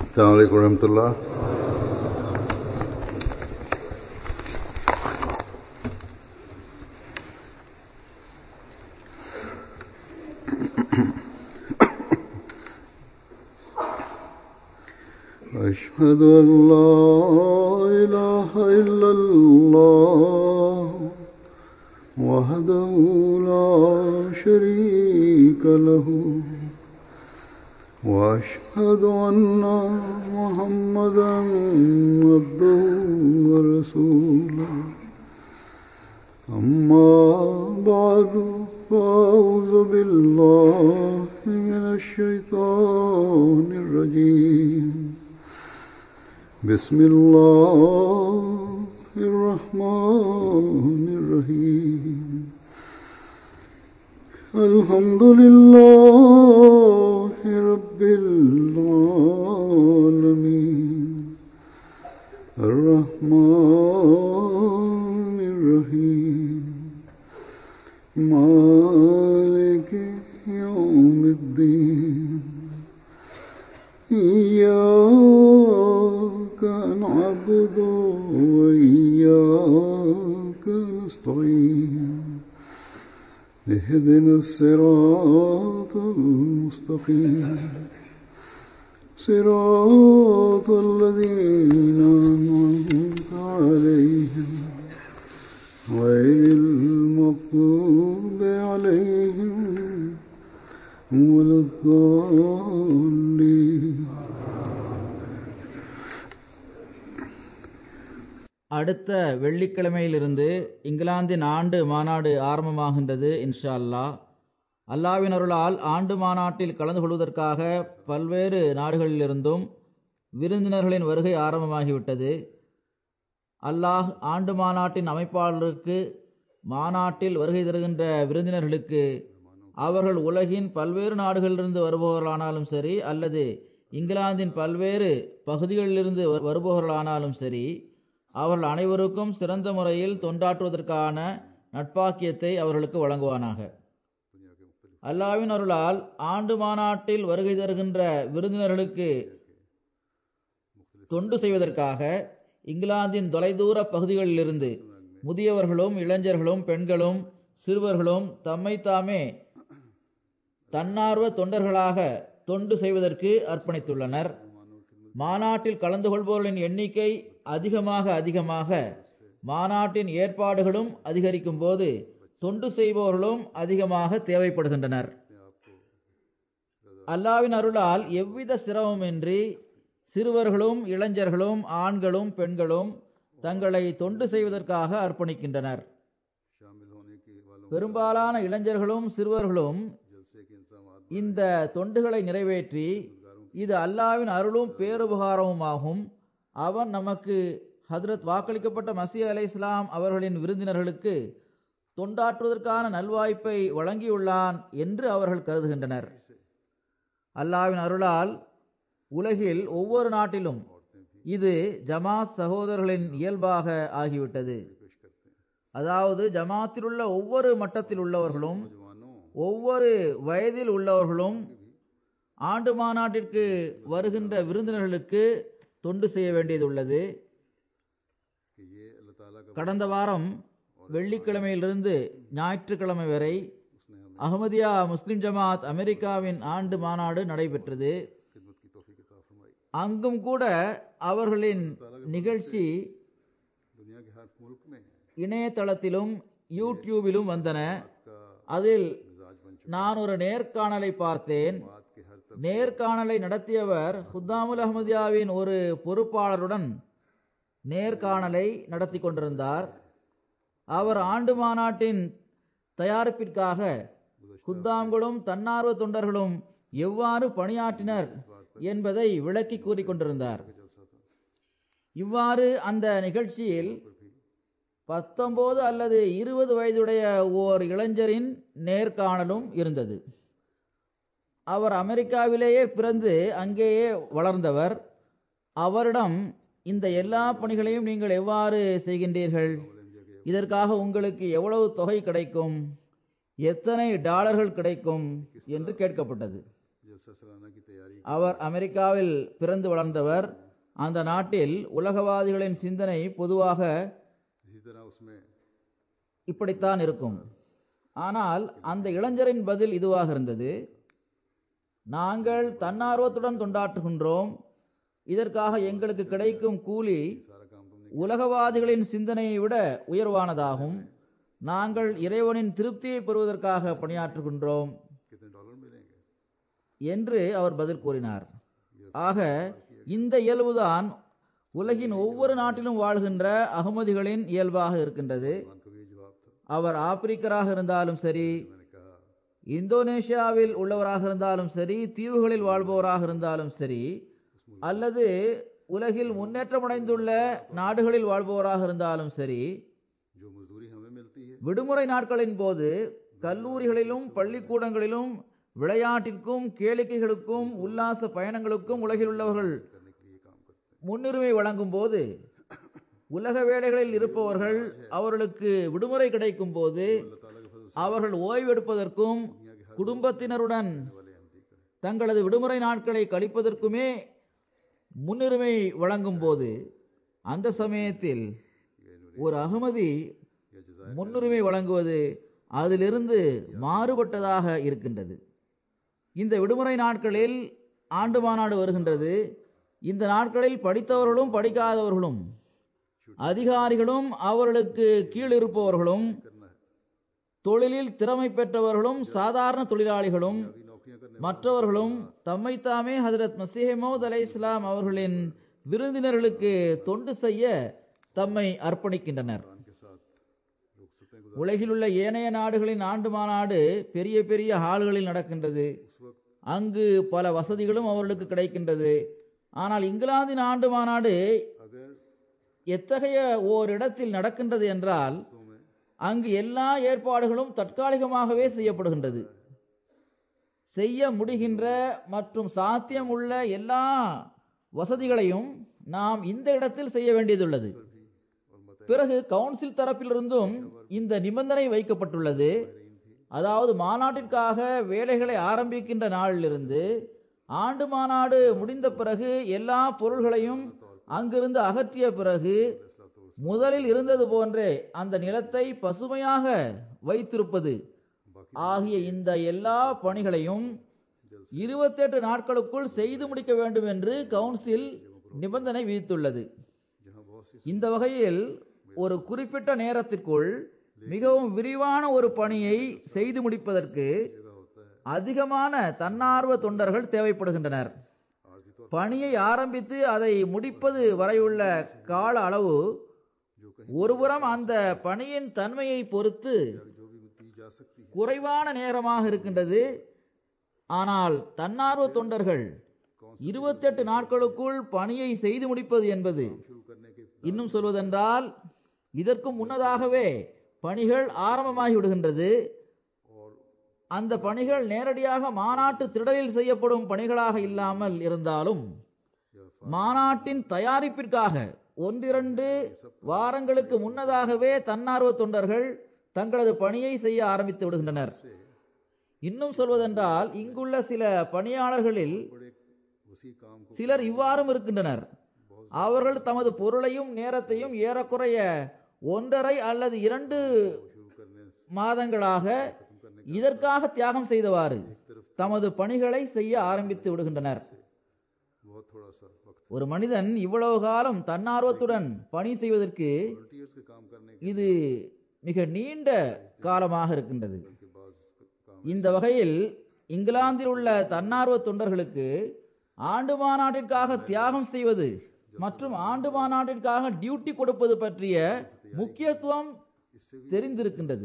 السلام عليكم ورحمة الله أشهد أن لا إله إلا الله وحده لا شريك له واشهد ان محمدا عبده ورسوله اما بعد فاعوذ بالله من الشيطان الرجيم بسم الله الرحمن الرحيم الحمد لله رب العالمين الرحمن الرحيم مالك يوم الدين إياك نعبد وإياك نستعين اهدنا الصراط المستقيم صراط الذين أنعمت عليهم غير المغضوب عليهم ولا الضالين அடுத்த வெள்ளிக்கிழமையிலிருந்து இங்கிலாந்தின் ஆண்டு மாநாடு ஆரம்பமாகின்றது இன்ஷா அல்லாஹ் அல்லாவின் அருளால் ஆண்டு மாநாட்டில் கலந்து கொள்வதற்காக பல்வேறு நாடுகளிலிருந்தும் விருந்தினர்களின் வருகை ஆரம்பமாகிவிட்டது அல்லாஹ் ஆண்டு மாநாட்டின் அமைப்பாளருக்கு மாநாட்டில் வருகை தருகின்ற விருந்தினர்களுக்கு அவர்கள் உலகின் பல்வேறு நாடுகளிலிருந்து வருபவர்களானாலும் சரி அல்லது இங்கிலாந்தின் பல்வேறு பகுதிகளிலிருந்து வ- வருபவர்களானாலும் சரி அவர்கள் அனைவருக்கும் சிறந்த முறையில் தொண்டாற்றுவதற்கான நட்பாக்கியத்தை அவர்களுக்கு வழங்குவானாக அல்லாவின் அருளால் ஆண்டு மாநாட்டில் வருகை தருகின்ற விருந்தினர்களுக்கு தொண்டு செய்வதற்காக இங்கிலாந்தின் தொலைதூர பகுதிகளிலிருந்து முதியவர்களும் இளைஞர்களும் பெண்களும் சிறுவர்களும் தம்மை தாமே தன்னார்வ தொண்டர்களாக தொண்டு செய்வதற்கு அர்ப்பணித்துள்ளனர் மாநாட்டில் கலந்து கொள்பவர்களின் எண்ணிக்கை அதிகமாக அதிகமாக மாநாட்டின் ஏற்பாடுகளும் அதிகரிக்கும் போது தொண்டு செய்பவர்களும் அதிகமாக தேவைப்படுகின்றனர் அல்லாவின் அருளால் எவ்வித சிரமமின்றி சிறுவர்களும் இளைஞர்களும் ஆண்களும் பெண்களும் தங்களை தொண்டு செய்வதற்காக அர்ப்பணிக்கின்றனர் பெரும்பாலான இளைஞர்களும் சிறுவர்களும் இந்த தொண்டுகளை நிறைவேற்றி இது அல்லாவின் அருளும் பேருபகாரமுமாகும் அவன் நமக்கு ஹஜ்ரத் வாக்களிக்கப்பட்ட மசீ அலை இஸ்லாம் அவர்களின் விருந்தினர்களுக்கு தொண்டாற்றுவதற்கான நல்வாய்ப்பை வழங்கியுள்ளான் என்று அவர்கள் கருதுகின்றனர் அல்லாவின் அருளால் உலகில் ஒவ்வொரு நாட்டிலும் இது ஜமாத் சகோதரர்களின் இயல்பாக ஆகிவிட்டது அதாவது ஜமாத்தில் உள்ள ஒவ்வொரு மட்டத்தில் உள்ளவர்களும் ஒவ்வொரு வயதில் உள்ளவர்களும் ஆண்டு மாநாட்டிற்கு வருகின்ற விருந்தினர்களுக்கு தொண்டு செய்ய வேண்டியதுள்ளது கடந்த வாரம் வெள்ளிக்கிழமையிலிருந்து ஞாயிற்றுக்கிழமை வரை அகமதியா முஸ்லிம் ஜமாத் அமெரிக்காவின் ஆண்டு மாநாடு நடைபெற்றது அங்கும் கூட அவர்களின் நிகழ்ச்சி இணையதளத்திலும் யூடியூபிலும் வந்தன அதில் நான் ஒரு நேர்காணலை பார்த்தேன் நேர்காணலை நடத்தியவர் ஹுத்தாமுல் அஹமதியாவின் ஒரு பொறுப்பாளருடன் நேர்காணலை நடத்தி கொண்டிருந்தார் அவர் ஆண்டு மாநாட்டின் தயாரிப்பிற்காக குத்தாம்களும் தன்னார்வ தொண்டர்களும் எவ்வாறு பணியாற்றினர் என்பதை விளக்கி கூறிக் கொண்டிருந்தார் இவ்வாறு அந்த நிகழ்ச்சியில் பத்தொன்பது அல்லது இருபது வயதுடைய ஓர் இளைஞரின் நேர்காணலும் இருந்தது அவர் அமெரிக்காவிலேயே பிறந்து அங்கேயே வளர்ந்தவர் அவரிடம் இந்த எல்லா பணிகளையும் நீங்கள் எவ்வாறு செய்கின்றீர்கள் இதற்காக உங்களுக்கு எவ்வளவு தொகை கிடைக்கும் எத்தனை டாலர்கள் கிடைக்கும் என்று கேட்கப்பட்டது जलसा सालाना की तैयारी அவர் அமெரிக்காவில் பிறந்து வளர்ந்தவர் அந்த நாட்டில் உலகவாதிகளின் சிந்தனை பொதுவாக इसी तरह उसमें இப்படித்தான் இருக்கும் ஆனால் அந்த இளைஞரின் பதில் இதுவாக இருந்தது நாங்கள் தன்னார்வத்துடன் தொண்டாற்றுகின்றோம் இதற்காக எங்களுக்கு கிடைக்கும் கூலி सारा काम तुमने உலகவாதிகளின் சிந்தனையை விட உயர்வானதாகும் நாங்கள் இறைவனின் திருப்தியை பெறுவதற்காக பணியாற்றுகின்றோம் कितने डॉलर मिलेंगे என்று அவர் பதில் கூறினார் ஆக இந்த இயல்புதான் உலகின் ஒவ்வொரு நாட்டிலும் வாழ்கின்ற அகமதிகளின் இயல்பாக இருக்கின்றது मान का भी ये जवाब था அவர் ஆப்பிரிக்கராக இருந்தாலும் சரி मैंने कहा இந்தோனேஷியாவில் உள்ளவராக இருந்தாலும் சரி தீவுகளில் வாழ்பவராக இருந்தாலும் சரி அல்லது உலகில் முன்னேற்றமடைந்துள்ள நாடுகளில் வாழ்பவராக இருந்தாலும் சரி जो मजदूरी हमें मिलती है விடுமுறை நாட்களின் போது கல்லூரிகளிலும் பள்ளிக்கூடங்களிலும் விளையாட்டிற்கும் கேளிக்கைகளுக்கும் உல்லாச பயணங்களுக்கும் உலகில் உள்ளவர்கள் करने के लिए काम करते हैं முன்னுரிமை வழங்கும் போது உலக வேலைகளில் இருப்பவர்கள் அவர்களுக்கு விடுமுறை கிடைக்கும் போது अल्लाह ताला के फजल அவர்கள் ஓய்வெடுப்பதற்கும் குடும்பத்தினருடன் से वाले अहमदी का है தங்களது விடுமுறை நாட்களை கழிப்பதற்குமே முன்னுரிமை வழங்கும் போது அந்த சமயத்தில் ஒரு அகமதி या जजायर முன்னுரிமை வழங்குவது அதிலிருந்து மாறுபட்டதாக இருக்கின்றது இந்த விடுமுறை நாட்களில் ஆண்டு மாநாடு வருகின்றது இந்த நாட்களில் படித்தவர்களும் படிக்காதவர்களும் அதிகாரிகளும் அவர்களுக்கு கீழ் இருப்பவர்களும் करना है தொழிலில் திறமை பெற்றவர்களும் சாதாரண தொழிலாளிகளும் अभी नौकरियां करने மற்றவர்களும் தம்மைத்தாமே ஹதரத் மசீஹ் மௌத் அலை இஸ்லாம் அவர்களின் விருந்தினர்களுக்கு தொண்டு செய்ய தம்மை அர்ப்பணிக்கின்றனர் वाले के साथ रुखसतें गुजार உலகில் உள்ள ஏனைய நாடுகளின் ஆண்டு மாநாடு பெரிய பெரிய ஹால்களில் நடக்கின்றது उस वक्त அங்கு பல வசதிகளும் அவர்களுக்கு கிடைக்கின்றது ஆனால் இங்கிலாந்தின் ஆண்டு மாநாடு अगर எத்தகைய ஓரிடத்தில் நடக்கின்றது என்றால் सौ में அங்கு எல்லா ஏற்பாடுகளும் தற்காலிகமாகவே செய்யப்படுகின்றது செய்ய முடிகின்ற மற்றும் சாத்தியம் உள்ள எல்லா வசதிகளையும் நாம் இந்த இடத்தில் செய்ய வேண்டியதுள்ளது भी और मत பிறகு கவுன்சில் தரப்பிலிருந்தும் இந்த நிபந்தனை வைக்கப்பட்டுள்ளது அதாவது மாநாட்டிற்காக வேலைகளை ஆரம்பிக்கின்ற நாளிலிருந்து ஆண்டு மாநாடு முடிந்த பிறகு எல்லா பொருள்களையும் அங்கிருந்து அகற்றிய பிறகு முதலில் இருந்தது போன்றே அந்த நிலத்தை பசுமையாக வைத்திருப்பது ஆகிய இந்த எல்லா பணிகளையும் இருபத்தெட்டு நாட்களுக்குள் செய்து முடிக்க வேண்டும் என்று கவுன்சில் நிபந்தனை விதித்துள்ளது जहाँ बहुत सी இந்த வகையில் ஒரு குறிப்பிட்ட நேரத்திற்குள் மிகவும் விரிவான ஒரு பணியை செய்து முடிப்பதற்கு जगह होता है அதிகமான தன்னார்வ தொண்டர்கள் தேவைப்படுகின்றனர் आर्जी तौर பணியை ஆரம்பித்து அதை முடிப்பது வரையுள்ள கால அளவு जो कहीं ஒருபுறம் அந்த பணியின் தன்மையை பொறுத்து जो भी दी जा सकती है குறைவான நேரமாக இருக்கின்றது ஆனால் தன்னார்வ தொண்டர்கள் இருபத்தெட்டு நாட்களுக்குள் பணியை செய்து முடிப்பது என்பது शुरू करने के இன்னும் சொல்வதென்றால் இதற்கு முன்னதாகவே பணிகள் ஆரம்பமாகி விடுகின்றது और அந்த பணிகள் நேரடியாக மாநாட்டு திடலில் செய்யப்படும் பணிகளாக இல்லாமல் இருந்தாலும் மாநாட்டின் தயாரிப்பிற்காக ஒன்றிரண்டு வாரங்களுக்கு முன்னதாகவே தன்னார்வ தொண்டர்கள் தங்களது பணியை செய்ய ஆரம்பித்து விடுகின்றனர் இன்னும் சொல்வதென்றால் இங்குள்ள சில பணியாளர்களில் बड़े उसी काम को சிலர் இவ்வாறும் இருக்கின்றனர் அவர்கள் தமது பொருளையும் நேரத்தையும் ஏறக்குறைய ஒன்றரை அல்லது இரண்டு शुरू करने மாதங்களாக இதற்காக தியாகம் செய்தவாறு தமது பணிகளை செய்ய ஆரம்பித்து விடுகின்றனர் बहुत थोड़ा सा वक्त ஒரு மனிதன் இவ்வளவு காலம் தன்னார்வத்துடன் பணி செய்வதற்கு वॉलंटियर्स के काम करने இது மிக நீண்ட காலமாக இருக்கின்றது के बाद काम இந்த வகையில் இங்கிலாந்தில் உள்ள தன்னார்வ தொண்டர்களுக்கு ஆண்டு மாநாட்டிற்காக தியாகம் செய்வது மற்றும் ஆண்டு மாநாட்டிற்காக டியூட்டி கொடுப்பது பற்றிய முக்கியத்துவம் தெரிந்திருக்கின்றது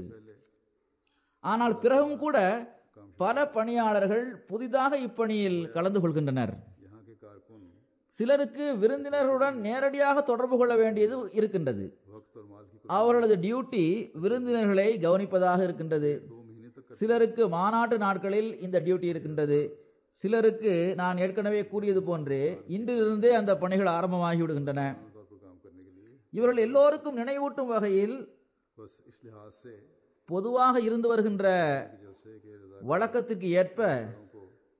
ஆனால் பிறகும் கூட பல பணியாளர்கள் புதிதாக இப்பணியில் கலந்து கொள்கின்றனர் यहाँ के कारकुन சிலருக்கு விருந்தினர்களுடன் நேரடியாக தொடர்பு கொள்ள வேண்டியது இருக்கின்றது वक्त और माल की அவர்களது டியூட்டி விருந்தினர்களை கவனிப்பதாக இருக்கின்றது दो महीने तक சிலருக்கு மாநாட்டு நாட்களில் இந்த டியூட்டி இருக்கின்றது சிலருக்கு நான் ஏற்கனவே கூறியது போன்று இன்றிலிருந்தே அந்த பணிகள் ஆரம்பமாகி விடுகின்றன तौर पर काम करने के लिए இவர்கள் எல்லோருக்கும் நினைவூட்டும் வகையில் बस इस लिहाज से பொதுவாக இருந்து வருகின்ற कि जैसे कि रजा வழக்கத்திற்கு ஏற்ப को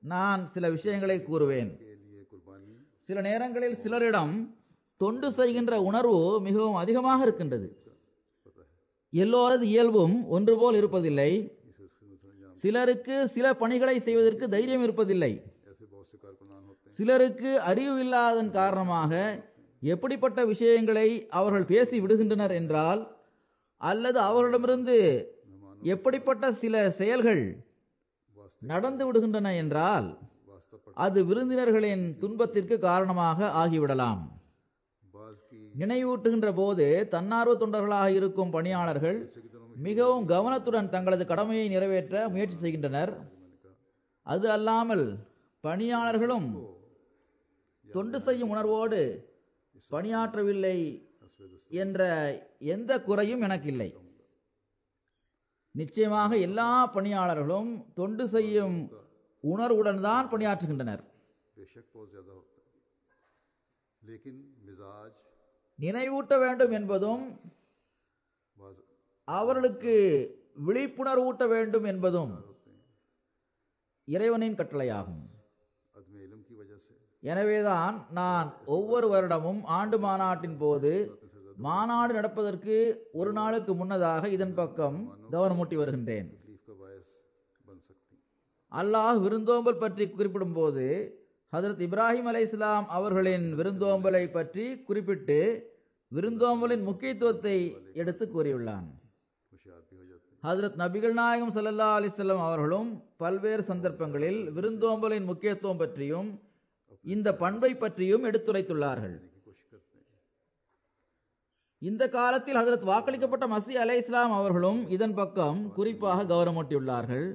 நான் சில விஷயங்களை கூறுவேன் के लिए कुर्बानी சில நேரங்களில் சிலரிடம் தொண்டு செய்கின்ற உணர்வு மிகவும் அதிகமாக இருக்கின்றது पता है எல்லோரது இயல்பும் ஒன்று போல் இருப்பதில்லை इसे खिदमत अंजाम சிலருக்கு சில பணிகளை செய்வதற்கு தைரியம் இருப்பதில்லை ऐसे बहुत से कारकुनान होते हैं சிலருக்கு அறிவு இல்லாததன் காரணமாக எப்படிப்பட்ட விஷயங்களை அவர்கள் பேசி விடுகின்றனர் என்றால் அல்லது அவர்களிடமிருந்து எப்படிப்பட்ட சில செயல்கள் वास्ते நடந்து விடுகின்றன என்றால் वास्ता पड़ அது விருந்தினர்களின் துன்பத்திற்கு காரணமாக ஆகிவிடலாம் बाज की நினைவூட்டுகின்ற போது தன்னார்வ தொண்டர்களாக இருக்கும் பணியாளர்கள் மிகவும் கவனத்துடன் தங்களது கடமையை நிறைவேற்ற முயற்சி செய்கின்றனர் அது அல்லாமல் பணியாளர்களும் தொண்டு செய்யும் உணர்வோடு பணியாற்றவில்லை என்ற எந்த குறையும் எனக்கு இல்லை நிச்சயமாக எல்லா பணியாளர்களும் தொண்டு செய்யும் உணர்வுடன் தான் பணியாற்றுகின்றனர் बेशक बहुत ज़्यादा होता है लेकिन मिजाज நினைவூட்ட வேண்டும் என்பதும் बाज அவர்களுக்கு விழிப்புணர்வூட்ட வேண்டும் என்பதும் होते हैं இறைவனின் கட்டளையாகும் अदम इलम की वजह से எனவேதான் நான் ஒவ்வொரு வருடமும் ஆண்டு மாநாட்டின் போது மாநாடு நடப்பதற்கு ஒரு நாளுக்கு முன்னதாக இதன் பக்கம் கவனமூட்டி வருகின்றேன் तकलीफ का बायस बन सकती அல்லாஹ் விருந்தோம்பல் பற்றி குறிப்பிடும் போது ஹதரத் இப்ராஹிம் அலை இஸ்லாம் அவர்களின் விருந்தோம்பலை பற்றி குறிப்பிட்டு விருந்தோம்பலின் முக்கியத்துவத்தை எடுத்து கூறியுள்ளான் होशियार भी हो जाते हैं ஹதரத் நபிகள் நாயகம் ஸல்லல்லாஹு அலைஹி வஸல்லம் அவர்களும் பல்வேறு சந்தர்ப்பங்களில் விருந்தோம்பலின் முக்கியத்துவம் பற்றியும் இந்த பண்பை பற்றியும் எடுத்துரைத்துள்ளார்கள் की कोशिश करते हैं இந்த காலத்தில் ஹதரத் வாக்களிக்கப்பட்ட மசி அலை இஸ்லாம் அவர்களும் இதன் பக்கம் குறிப்பாக கவனமூட்டியுள்ளார்கள்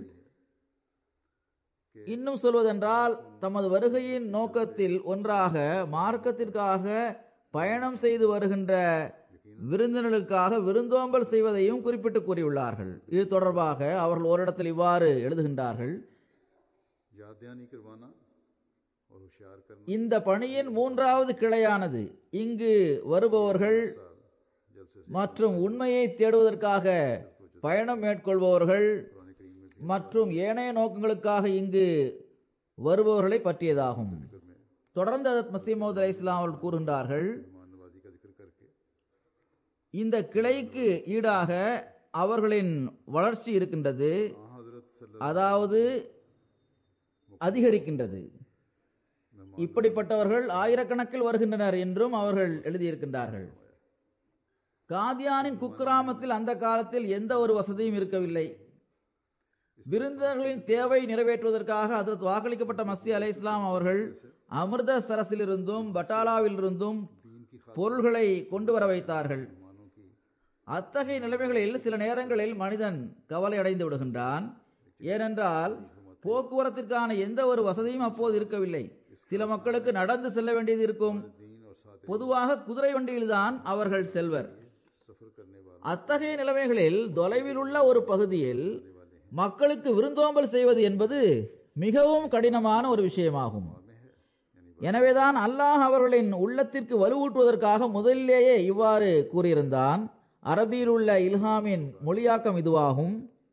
இன்னும் சொல்வதென்றால் தமது வருகையின் நோக்கத்தில் ஒன்றாக மார்க்கத்திற்காக பயணம் செய்து வருகின்ற விருந்தினர்களுக்காக விருந்தோம்பல் செய்வதையும் குறிப்பிட்டு கூறியுள்ளார்கள் இது தொடர்பாக அவர்கள் ஓரிடத்தில் இவ்வாறு எழுதுகின்றார்கள் याद दहानी करवाना और होशियार करना இந்த பணியின் மூன்றாவது கிளையானது இங்கு வருபவர்கள் जलसे மற்றும் உண்மையை தேடுவதற்காக பயணம் மேற்கொள்பவர்கள் पुराने करीम में மற்றும் ஏனைய நோக்கங்களுக்காக இங்கு வருபவர்களை பற்றியதாகும் जिक्र में தொடர்ந்து ஹதரத் மசீமோத் அலை இஸ்லாம் அவர்கள் கூறுகின்றார்கள் मेहमान नवाजी का जिक्र करके இந்த கிளைக்கு ஈடாக அவர்களின் வளர்ச்சி இருக்கின்றது हाँ हजरत सल्लल्लाहु அதாவது அதிகரிக்கின்றது இப்படிப்பட்டவர்கள் ஆயிரக்கணக்கில் வருகின்றனர் என்றும் அவர்கள் எழுதியிருக்கின்றார்கள் காதியானின் குக்கிராமத்தில் அந்த காலத்தில் எந்த ஒரு வசதியும் இருக்கவில்லை விருந்தினர்களின் தேவை நிறைவேற்றுவதற்காக அதற்கு வாக்களிக்கப்பட்ட மசி அலை இஸ்லாம் அவர்கள் அமிர்தசரஸிலிருந்தும் பட்டாலாவிலிருந்தும் பொருள்களை கொண்டு வர வைத்தார்கள் मेहमानों की அத்தகைய நிலைமைகளில் சில நேரங்களில் மனிதன் கவலை அடைந்து விடுகின்றான் ஏனென்றால் போக்குவரத்திற்கான எந்த ஒரு வசதியும் அப்போது இருக்கவில்லை சில மக்களுக்கு நடந்து செல்ல வேண்டியது இருக்கும் दीन और साथ பொதுவாக குதிரை வண்டியில்தான் அவர்கள் செல்வர் सफर करने वाले அத்தகைய நிலைமைகளில் தொலைவில் உள்ள ஒரு பகுதியில் மக்களுக்கு விருந்தோம்பல் செய்வது என்பது மிகவும் கடினமான ஒரு விஷயமாகும் எனவேதான் அல்லாஹ் அவர்களின் உள்ளத்திற்கு வலுவூட்டுவதற்காக முதலிலேயே இவ்வாறு கூறியிருந்தான் அரபியில் உள்ள இல்ஹாமின் மொழியாக்கம் இதுவாகும்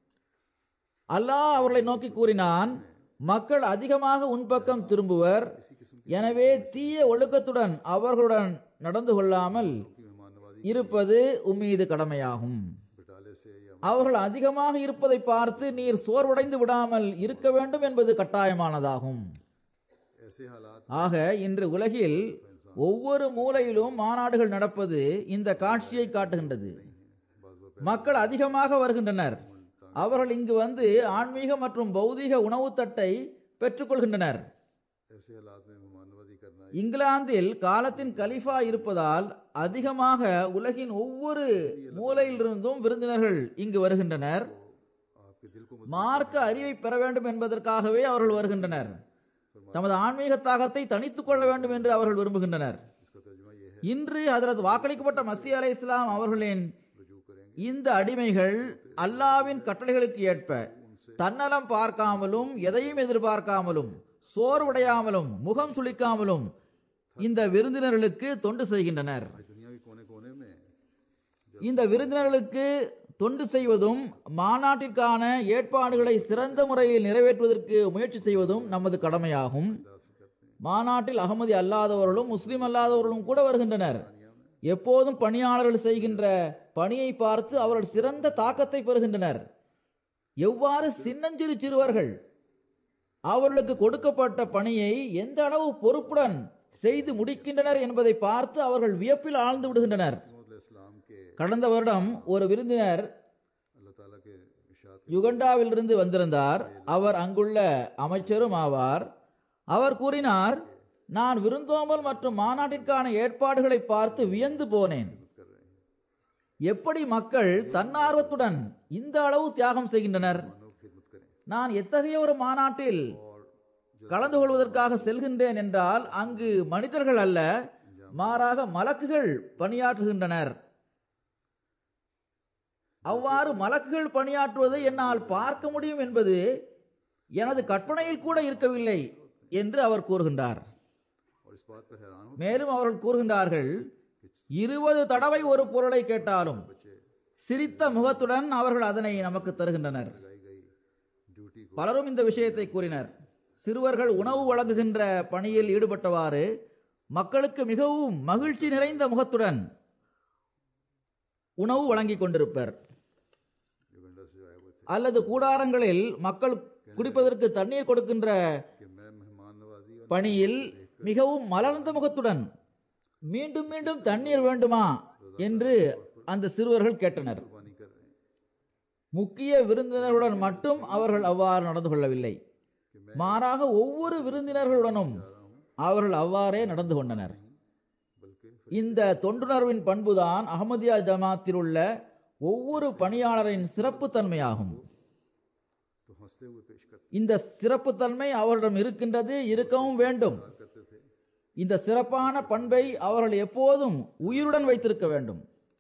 அல்லாஹ் அவர்களை நோக்கி கூறினான் மக்கள் அதிகமாக உன் பக்கம் திரும்புவர் எனவே தீய ஒழுக்கத்துடன் அவர்களுடன் நடந்து கொள்ளாமல் की मेहमान नवाजी இருப்பது உம்மீது கடமையாகும் बिटाले से या அவர்கள் அதிகமாக இருப்பதை பார்த்து நீர் சோர்வடைந்து விடாமல் இருக்க வேண்டும் என்பது கட்டாயமானதாகும் ऐसे हालात ஆக இன்று உலகில் ஒவ்வொரு மூலையிலும் மாநாடுகள் நடப்பது இந்த காட்சியை காட்டுகின்றது மக்கள் அதிகமாக வருகின்றனர் அவர்கள் இங்கு வந்து ஆன்மீக மற்றும் பௌதீக உணவு தட்டை பெற்றுக்கொள்கின்றனர் ऐसे हालात में मेहमान नवाजी करना இங்கிலாந்தில் காலத்தின் கலிஃபா இருப்பதால் அதிகமாக உலகின் ஒவ்வொரு மூலையிலிருந்தும் விருந்தினர்கள் இங்கு வருகின்றனர் आपके दिल को மார்க்க அறிவை பெற வேண்டும் என்பதற்காகவே அவர்கள் வருகின்றனர் தமது ஆன்மீக தாகத்தை தணித்துக் கொள்ள வேண்டும் என்று அவர்கள் விரும்புகின்றனர் इसका तर्जुमा ये है இன்று ஹதரத் வாக்களிக்கப்பட்ட மசி அலை இஸ்லாம் அவர்களின் रुजू करेंगे இந்த அடிமைகள் அல்லாவின் கட்டளைகளுக்கு ஏற்ப தன்னலம் பார்க்காமலும் எதையும் எதிர்பார்க்காமலும் சோர்வடையாமலும் முகம் சுளிக்காமலும் இந்த விருந்தினர்களுக்கு தொண்டு செய்கின்றனர் आज दुनिया के कोने कोने में இந்த விருந்தினர்களுக்கு தொண்டு செய்வதும் மாநாட்டிற்கான ஏற்பாடுகளை சிறந்த முறையில் நிறைவேற்றுவதற்கு முயற்சி செய்வதும் நமது கடமையாகும் மாநாட்டில் அகமதி அல்லாதவர்களும் முஸ்லிம் அல்லாதவர்களும் கூட வருகின்றனர் எப்போதும் பணியாளர்கள் செய்கின்ற பணியை பார்த்து அவர்கள் சிறந்த தாக்கத்தை பெறுகின்றனர் எவ்வாறு சின்னஞ்சிறு சிறுவர்கள் அவர்களுக்கு கொடுக்கப்பட்ட பணியை எந்த அளவு பொறுப்புடன் செய்து முடிக்கின்றனர் என்பதை பார்த்து அவர்கள் வியப்பில் ஆழ்ந்து விடுகின்றனர் इस्लाम के கடந்த வருடம் ஒரு விருந்தினர் अल्लाह ताला के इशात யுகண்டாவிலிருந்து வந்திருந்தார் அவர் அங்குள்ள அமைச்சரும் ஆவார் அவர் கூறினார் நான் விருந்தோம்பல் மற்றும் மாநாட்டிற்கான ஏற்பாடுகளை பார்த்து வியந்து போனேன் कर रहे हैं எப்படி மக்கள் தன்னார்வத்துடன் இந்த அளவு தியாகம் செய்கின்றனர் मानव की खिदमत करें நான் எத்தகைய ஒரு மாநாட்டில் और जो கலந்து கொள்வதற்காக செல்கின்றேன் என்றால் அங்கு மனிதர்கள் அல்ல மாறாக மலக்குகள் பணியாற்றுகின்றனர் அவ்வாறு மலக்குகள் பணியாற்றுவதை என்னால் பார்க்க முடியும் என்பது எனது கற்பனையில் கூட இருக்கவில்லை என்று அவர் கூறுகின்றார் और इस बात पर हैरान हो மேலும் அவர்கள் கூறுகின்றார்கள் இருபது தடவை ஒரு பொருளை கேட்டாலும் बच्चे சிரித்த முகத்துடன் அவர்கள் அதனை நமக்கு தருகின்றனர் लगाई गई ड्यूटी को பலரும் இந்த விஷயத்தை கூறினர் சிறுவர்கள் உணவு வழங்குகின்ற பணியில் ஈடுபட்டவாறு மக்களுக்கு மிகவும் மகிழ்ச்சி நிறைந்த முகத்துடன் உணவு வழங்கிக் கொண்டிருப்பர் युगंडा से आए हुए थे அல்லது கூடாரங்களில் மக்கள் குடிப்பதற்கு தண்ணீர் கொடுக்கின்ற कि मैं मेहमान नवाजी और பணியில் மிகவும் மலர்ந்த முகத்துடன் மீண்டும் மீண்டும் தண்ணீர் வேண்டுமா என்று அந்த சிறுவர்கள் கேட்டனர் कुर्बानी कर रहे हैं முக்கிய விருந்தினர்களுடன் மட்டும் அவர்கள் அவ்வாறு நடந்து கொள்ளவில்லை மாறாக ஒவ்வொரு விருந்தினர்களுடனும் அவர்கள் அவ்வாறே நடந்து கொண்டனர் बल्कि இந்த தொண்டுணர்வின் பண்புதான் அகமதியா ஜமாத்தில் உள்ள ஒவ்வொரு பணியாளரின் சிறப்புத்தன்மையாகும் तो हंसते हुए पेश करते இந்த சிறப்புத்தன்மை அவரிடம் இருக்கின்றது இருக்கவும் வேண்டும் करते थे இந்த சிறப்பான பண்பை அவர்கள் எப்போதும் உயிருடன் வைத்திருக்க வேண்டும்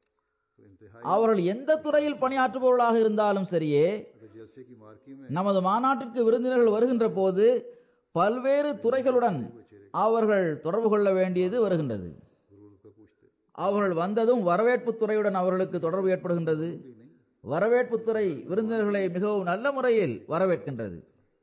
तो इंतहा அவர்கள் எந்த துறையில் பணியாற்றுபவர்களாக இருந்தாலும் சரியே अगर जैसे कि मार्की में நமது மாநாட்டிற்கு விருந்தினர்கள் வருகின்ற போது பல்வேறு துறைகளுடன் அவர்கள் தொடர்பு கொள்ள வேண்டியது வருகின்றது जरूर उसका पूछते அவர்கள் வந்ததும் வரவேற்புத் துறையுடன் அவர்களுக்கு தொடர்பு ஏற்படுகின்றது வரவேற்புத் துறை விருந்தினர்களை மிகவும் நல்ல முறையில் வரவேற்கின்றது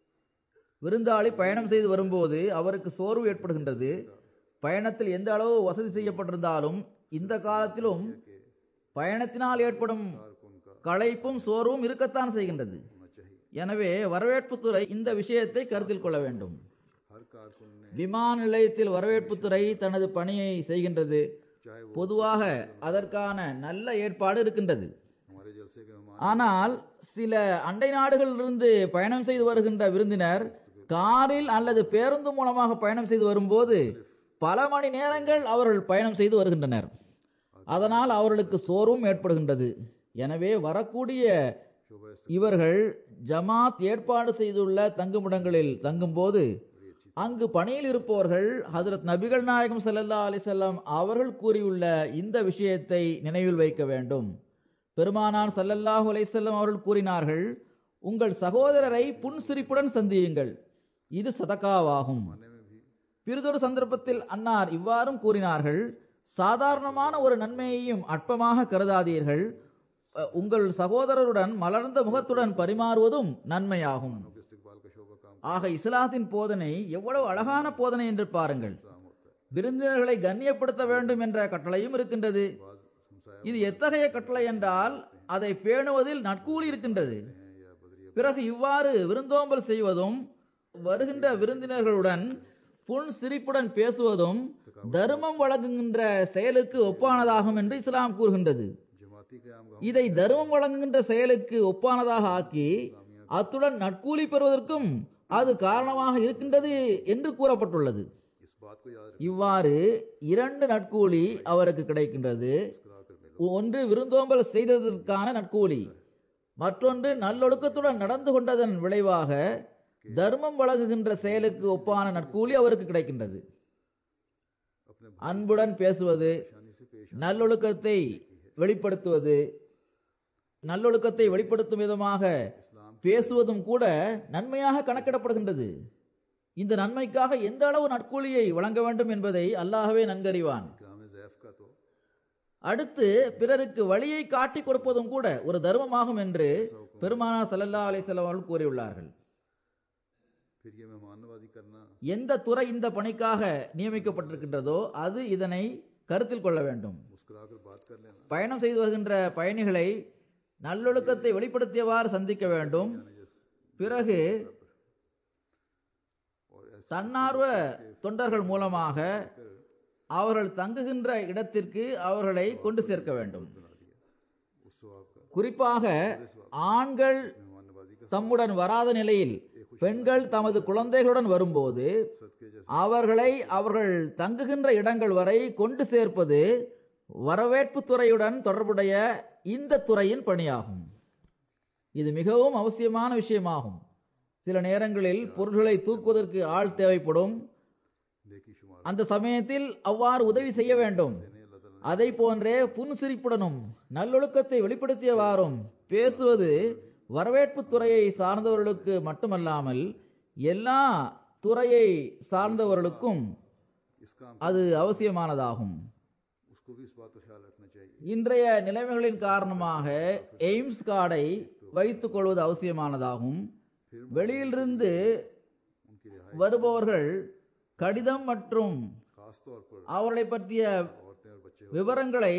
விருந்தாளி பயணம் செய்து வரும்போது அவருக்கு சோர்வு ஏற்படுகின்றது பயணத்தில் எந்த அளவு வசதி செய்யப்பட்டிருந்தாலும் இந்த காலத்திலும் பயணத்தினால் ஏற்படும் कारकुन का களைப்பும் சோர்வும் இருக்கத்தான் செய்கின்றது होना चाहिए எனவே வரவேற்புத் துறை இந்த விஷயத்தை கருத்தில் கொள்ள வேண்டும் हर कारकुन ने விமான நிலையத்தில் வரவேற்புத் துறை தனது பணியை செய்கின்றது चाहे वो பொதுவாக அதற்கான நல்ல ஏற்பாடு இருக்கின்றது हमारे जलसे के मेहमान ஆனால் சில அண்டை நாடுகளிலிருந்து பயணம் செய்து வருகின்ற விருந்தினர் காரில் அல்லது பேருந்து மூலமாக பயணம் செய்து வரும்போது பல மணி நேரங்கள் அவர்கள் பயணம் செய்து வருகின்றனர் அதனால் அவர்களுக்கு சோர்வும் ஏற்படுகின்றது எனவே வரக்கூடிய शोभा इस இவர்கள் ஜமாத் ஏற்பாடு செய்துள்ள தங்குமிடங்களில் தங்கும்போது அங்கு பணியில் இருப்பவர்கள் ஹஜரத் நபிகள் நாயகம் ஸல்லல்லாஹு அலைஹி வஸல்லம் அவர்கள் கூறியுள்ள இந்த விஷயத்தை நினைவில் வைக்க வேண்டும் பெருமானார் ஸல்லல்லாஹு அலைஹி வஸல்லம் அவர்கள் கூறினார்கள் உங்கள் சகோதரரை புன்சிரிப்புடன் சந்தியுங்கள் இது சதகாவாகும் में भी பிறிதொரு சந்தர்ப்பத்தில் அன்னார் இவ்வாறும் கூறினார்கள் சாதாரணமான ஒரு நன்மையையும் அற்பமாக கருதாதீர்கள் அ, உங்கள் சகோதரருடன் மலர்ந்த முகத்துடன் பரிமாறுவதும் நன்மையாகும் के इस्तेकबाल का शोभा काम ஆக இஸ்லாத்தின் போதனை எவ்வளவு அழகான போதனை என்று பாருங்கள் काम होता है விருந்தினர்களை கண்ணியப்படுத்த வேண்டும் என்ற கட்டளையும் இருக்கின்றது बाज हमसाया இது எத்தகைய கட்டளை என்றால் அதை பேணுவதில் நட்கூலி இருக்கின்றது हैं या बदरिया பிறகு இவ்வாறு விருந்தோம்பல் செய்வதும் வருகின்ற விருந்தினர்களுடன் புன் சிரிப்புடன் பேசுவதும் தர்மம் வழங்குகின்ற செயலுக்கு ஒப்பானதாகும் என்று இஸ்லாம் கூறுகின்றது जमाती क्याम का இதை தர்மம் வழங்குகின்ற செயலுக்கு ஒப்பானதாக ஆக்கி அத்துடன் நட்கூலி பெறுவதற்கும் அது காரணமாக இருக்கின்றது என்று கூறப்பட்டுள்ளது इस बात को याद இவ்வாறு இரண்டு நட்கூலி அவருக்கு கிடைக்கின்றது रखा कर मिलो ஒன்று விருந்தோம்பல் செய்ததற்கான நட்கூலி மற்றொன்று நல்லொழுக்கத்துடன் நடந்து கொண்டதன் விளைவாக தர்மம் வழங்குகின்ற செயலுக்கு ஒப்பான நட்கூலி அவருக்கு கிடைக்கின்றது अपने அன்புடன் பேசுவது शानी से पेश நல்லொழுக்கத்தை வெளிப்படுத்துவது நல்லொழுக்கத்தை வெளிப்படுத்தும் விதமாக பேசுவதும் கூட நன்மையாக கணக்கிடப்படுகின்றது இந்த நன்மைக்காக எந்த அளவு நட்கூலியை வழங்க வேண்டும் என்பதை அல்லாஹ்வே நன்கறிவான் इकराम जैफ का तो அடுத்து பிறருக்கு வழியை காட்டி கொடுப்பதும் கூட ஒரு தர்மமாகும் என்று பெருமானார் ஸல்லல்லாஹு அலைஹி வஸல்லம் அவர்கள் கூறியுள்ளார்கள் फिर ये मेहमान नवाजी करना எந்த துறை இந்த பணிக்காக நியமிக்கப்பட்டிருக்கின்றதோ அது இதனை கருத்தில் கொள்ள வேண்டும் मुस्कुरा कर बात कर लेना பயணம் செய்து வருகின்ற பயணிகளை நல்லொழுக்கத்தை வெளிப்படுத்தியவாறு சந்திக்க வேண்டும் பிறகு और ऐसे தன்னார்வ தொண்டர்கள் மூலமாக அவர்கள் தங்குகின்ற இடத்திற்கு அவர்களை கொண்டு சேர்க்க வேண்டும் बना दिया उस स्वभाव का குறிப்பாக ஆண்கள் मेहमान नवाजी का தம்முடன் வராத நிலையில் பெண்கள் தமது குழந்தைகளுடன் வரும்போது सदके जैसे அவர்களை அவர்கள் தங்குகின்ற இடங்கள் வரை கொண்டு சேர்ப்பது வரவேற்பு துறையுடன் தொடர்புடைய இந்த துறையின் பணியாகும் இது மிகவும் அவசியமான விஷயமாகும் சில நேரங்களில் பொருள்களை தூக்குவதற்கு ஆள் தேவைப்படும் नेकी शुमार அந்த சமயத்தில் அவ்வாறு உதவி செய்ய வேண்டும் अल्लाह ताला அதை போன்றே புன்சிரிப்புடனும் நல்லொழுக்கத்தை வெளிப்படுத்தியவாறும் பேசுவது வரவேற்பு துறையை சார்ந்தவர்களுக்கு மட்டுமல்லாமல் எல்லா துறையை சார்ந்தவர்களுக்கும் इस काम அது அவசியமானதாகும் उसको भी इस बात का ख्याल रखना चाहिए இன்றைய நிலைமைகளின் காரணமாக எய்ம்ஸ் கார்டை வைத்துக் கொள்வது அவசியமானதாகும் வெளியிலிருந்து उनकी रिहाई வருபவர்கள் கடிதம் மற்றும் खास तौर पर அவர்களை பற்றிய औरतें और बच्चे விவரங்களை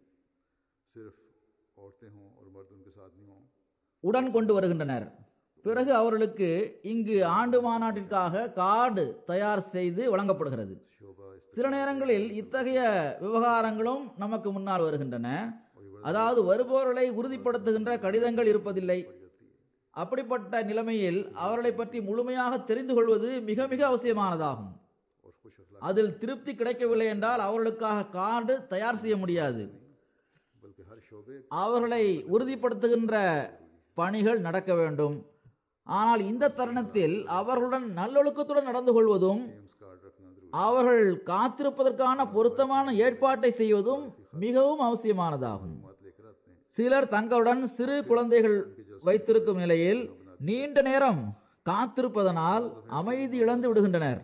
सिर्फ औरतें हों और मर्द उनके साथ नहीं हों உடன் கொண்டு வருகின்றனர் பிறகு அவர்களுக்கு இங்கு ஆண்டு மாநாட்டிற்காக கார்டு தயார் செய்து வழங்கப்படுகிறது शोभा इस சில நேரங்களில் இத்தகைய விவகாரங்களும் நமக்கு முன்னால் வருகின்றன அதாவது வருபவர்களை உறுதிப்படுத்துகின்ற கடிதங்கள் இருப்பதில்லை அப்படிப்பட்ட நிலைமையில் அவர்களை பற்றி முழுமையாக தெரிந்து கொள்வது மிக மிக அவசியமானதாகும் और खुश अखलाक அதில் திருப்தி கிடைக்கவில்லை என்றால் அவர்களுக்காக கார்டு தயார் செய்ய முடியாது बल्कि हर शोबे அவர்களை உறுதிப்படுத்துகின்ற பணிகள் நடக்க வேண்டும் ஆனால் இந்த தருணத்தில் அவர்களுடன் நல்லொழுக்கத்துடன் நடந்து கொள்வதும் एम्स कार्ड रखना जरूरी அவர்கள் காத்திருப்பதற்கான பொருத்தமான ஏற்பாட்டை செய்வதும் மிகவும் அவசியமானதாகும் बात लेकर आते हैं சிலர் தங்களுடன் சிறு குழந்தைகள் வைத்திருக்கும் நிலையில் நீண்ட நேரம் காத்திருப்பதனால் அமைதி இழந்து விடுகின்றனர்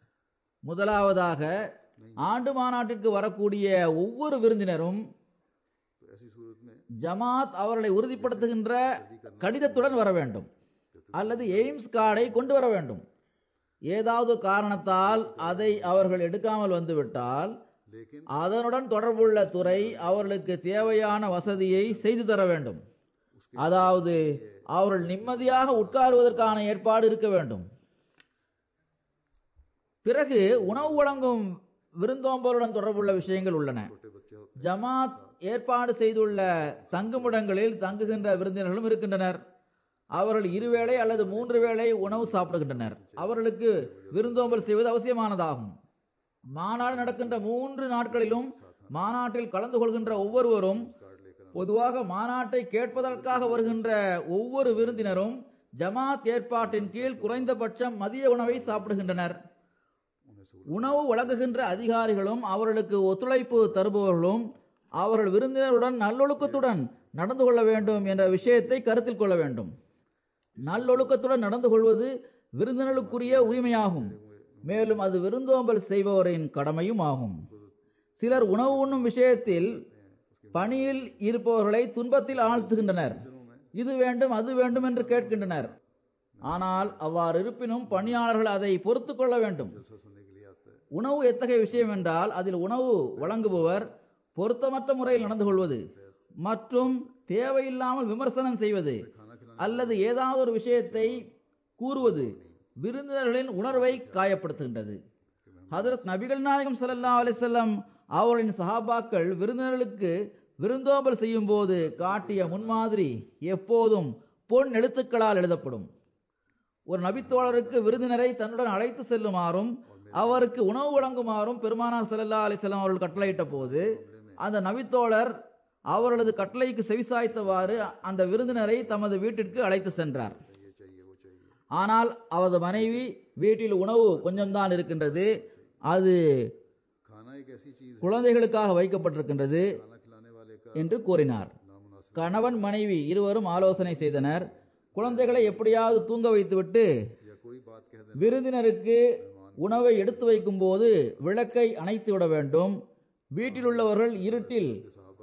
முதலாவதாக ஆண்டு மாநாட்டிற்கு வரக்கூடிய ஒவ்வொரு விருந்தினரும் तो ऐसी सूरत में ஜமாத் அவர்களை உறுதிப்படுத்துகின்ற கடிதத்துடன் வர வேண்டும் அல்லது எய்ம்ஸ் கார்டை கொண்டு வர வேண்டும் ஏதாவது காரணத்தால் அதை அவர்கள் எடுக்காமல் வந்துவிட்டால் लेकिन அதனுடன் தொடர்புள்ள துறை அவர்களுக்கு தேவையான வசதியை செய்து தர வேண்டும் அதாவது அவர்கள் நிம்மதியாக உட்காருவதற்கான ஏற்பாடு இருக்க வேண்டும் பிறகு உணவு வழங்கும் விருந்தோம்பலுடன் தொடர்புள்ள விஷயங்கள் உள்ளன छोटे बच्चे होते ஜமாத் ஏற்பாடு செய்துள்ள தங்குமிடங்களில் தங்குகின்ற விருந்தினர்களும் இருக்கின்றனர் அவர்கள் இருவேளை அல்லது மூன்று வேளை உணவு சாப்பிடுகின்றனர் அவர்களுக்கு விருந்தோம்பல் செய்வது அவசியமானதாகும் மாநாடு நடக்கின்ற மூன்று நாட்களிலும் மாநாட்டில் கலந்து கொள்கின்ற ஒவ்வொருவரும் कार्ड लेकर பொதுவாக மாநாட்டை கேட்பதற்காக வருகின்ற ஒவ்வொரு விருந்தினரும் ஜமாத் ஏற்பாட்டின் கீழ் குறைந்தபட்சம் மதிய உணவை சாப்பிடுகின்றனர் उन्हें सहूलत உணவு வழங்குகின்ற அதிகாரிகளும் அவர்களுக்கு ஒத்துழைப்பு தருபவர்களும் அவர்கள் விருந்தினருடன் நல்லொழுக்கத்துடன் நடந்து கொள்ள வேண்டும் என்ற விஷயத்தை கருத்தில் கொள்ள வேண்டும் நல்லொழுக்கத்துடன் நடந்து கொள்வது விருந்தினர்களுக்குரிய உரிமையாகும் மேலும் அது விருந்தோம்பல் செய்பவரின் கடமையும் ஆகும் சிலர் உணவு உண்ணும் விஷயத்தில் பணியில் இருப்பவர்களை துன்பத்தில் ஆழ்த்துகின்றனர் இது வேண்டும் அது வேண்டும் என்று கேட்கின்றனர் ஆனால் அவ்வாறு இருப்பினும் பணியாளர்கள் அதை பொறுத்து கொள்ள வேண்டும் जलसा सुनने के लिए आता है உணவு எத்தகைய விஷயம் என்றால் அதில் உணவு வழங்குபவர் பொருத்தமற்ற முறையில் நடந்து கொள்வது மற்றும் தேவையில்லாமல் விமர்சனம் செய்வது அல்லது ஏதாவது ஒரு விஷயத்தை கூறுவது விருந்தினர்களின் உணர்வை காயப்படுத்துகின்றது ஹதரத் நபிகள் நாயகம் ஸல்லல்லாஹு அலைஹி வஸல்லம் அவர்களின் சஹாபாக்கள் விருந்தினர்களுக்கு விருந்தோம்பல் செய்யும் போது காட்டிய முன்மாதிரி எப்போதும் பொன் எழுத்துக்களால் எழுதப்படும் ஒரு நபித்தோழருக்கு விருந்தினரை தன்னுடன் அழைத்து செல்லுமாறும் அவருக்கு உணவு வழங்குமாறும் பெருமானார் ஸல்லல்லாஹு அலைஹி வஸல்லம் அவர்கள் கட்டளையிட்ட போது அந்த நபித்தோழர் அவர்களது கட்டளைக்கு செவிசாய்த்தவாறு அந்த விருந்தினரை தமது வீட்டிற்கு அழைத்து சென்றார் ये चाहिए वो चाहिए ஆனால் அவரது மனைவி வீட்டில் உணவு கொஞ்சம்தான் இருக்கின்றது அது खाना एक ऐसी चीज है குழந்தைகளுக்காக வைக்கப்பட்டிருக்கின்றது खाना खिलाने वाले का என்று கூறினார் नामुनासिब கணவன் மனைவி இருவரும் ஆலோசனை செய்தனர் குழந்தைகளை எப்படியாவது தூங்க வைத்துவிட்டு या कोई बात कह देना விருந்தினருக்கு உணவை எடுத்து வைக்கும் போது விளக்கை அணைத்து விட வேண்டும் வீட்டில் உள்ளவர்கள் இருட்டில்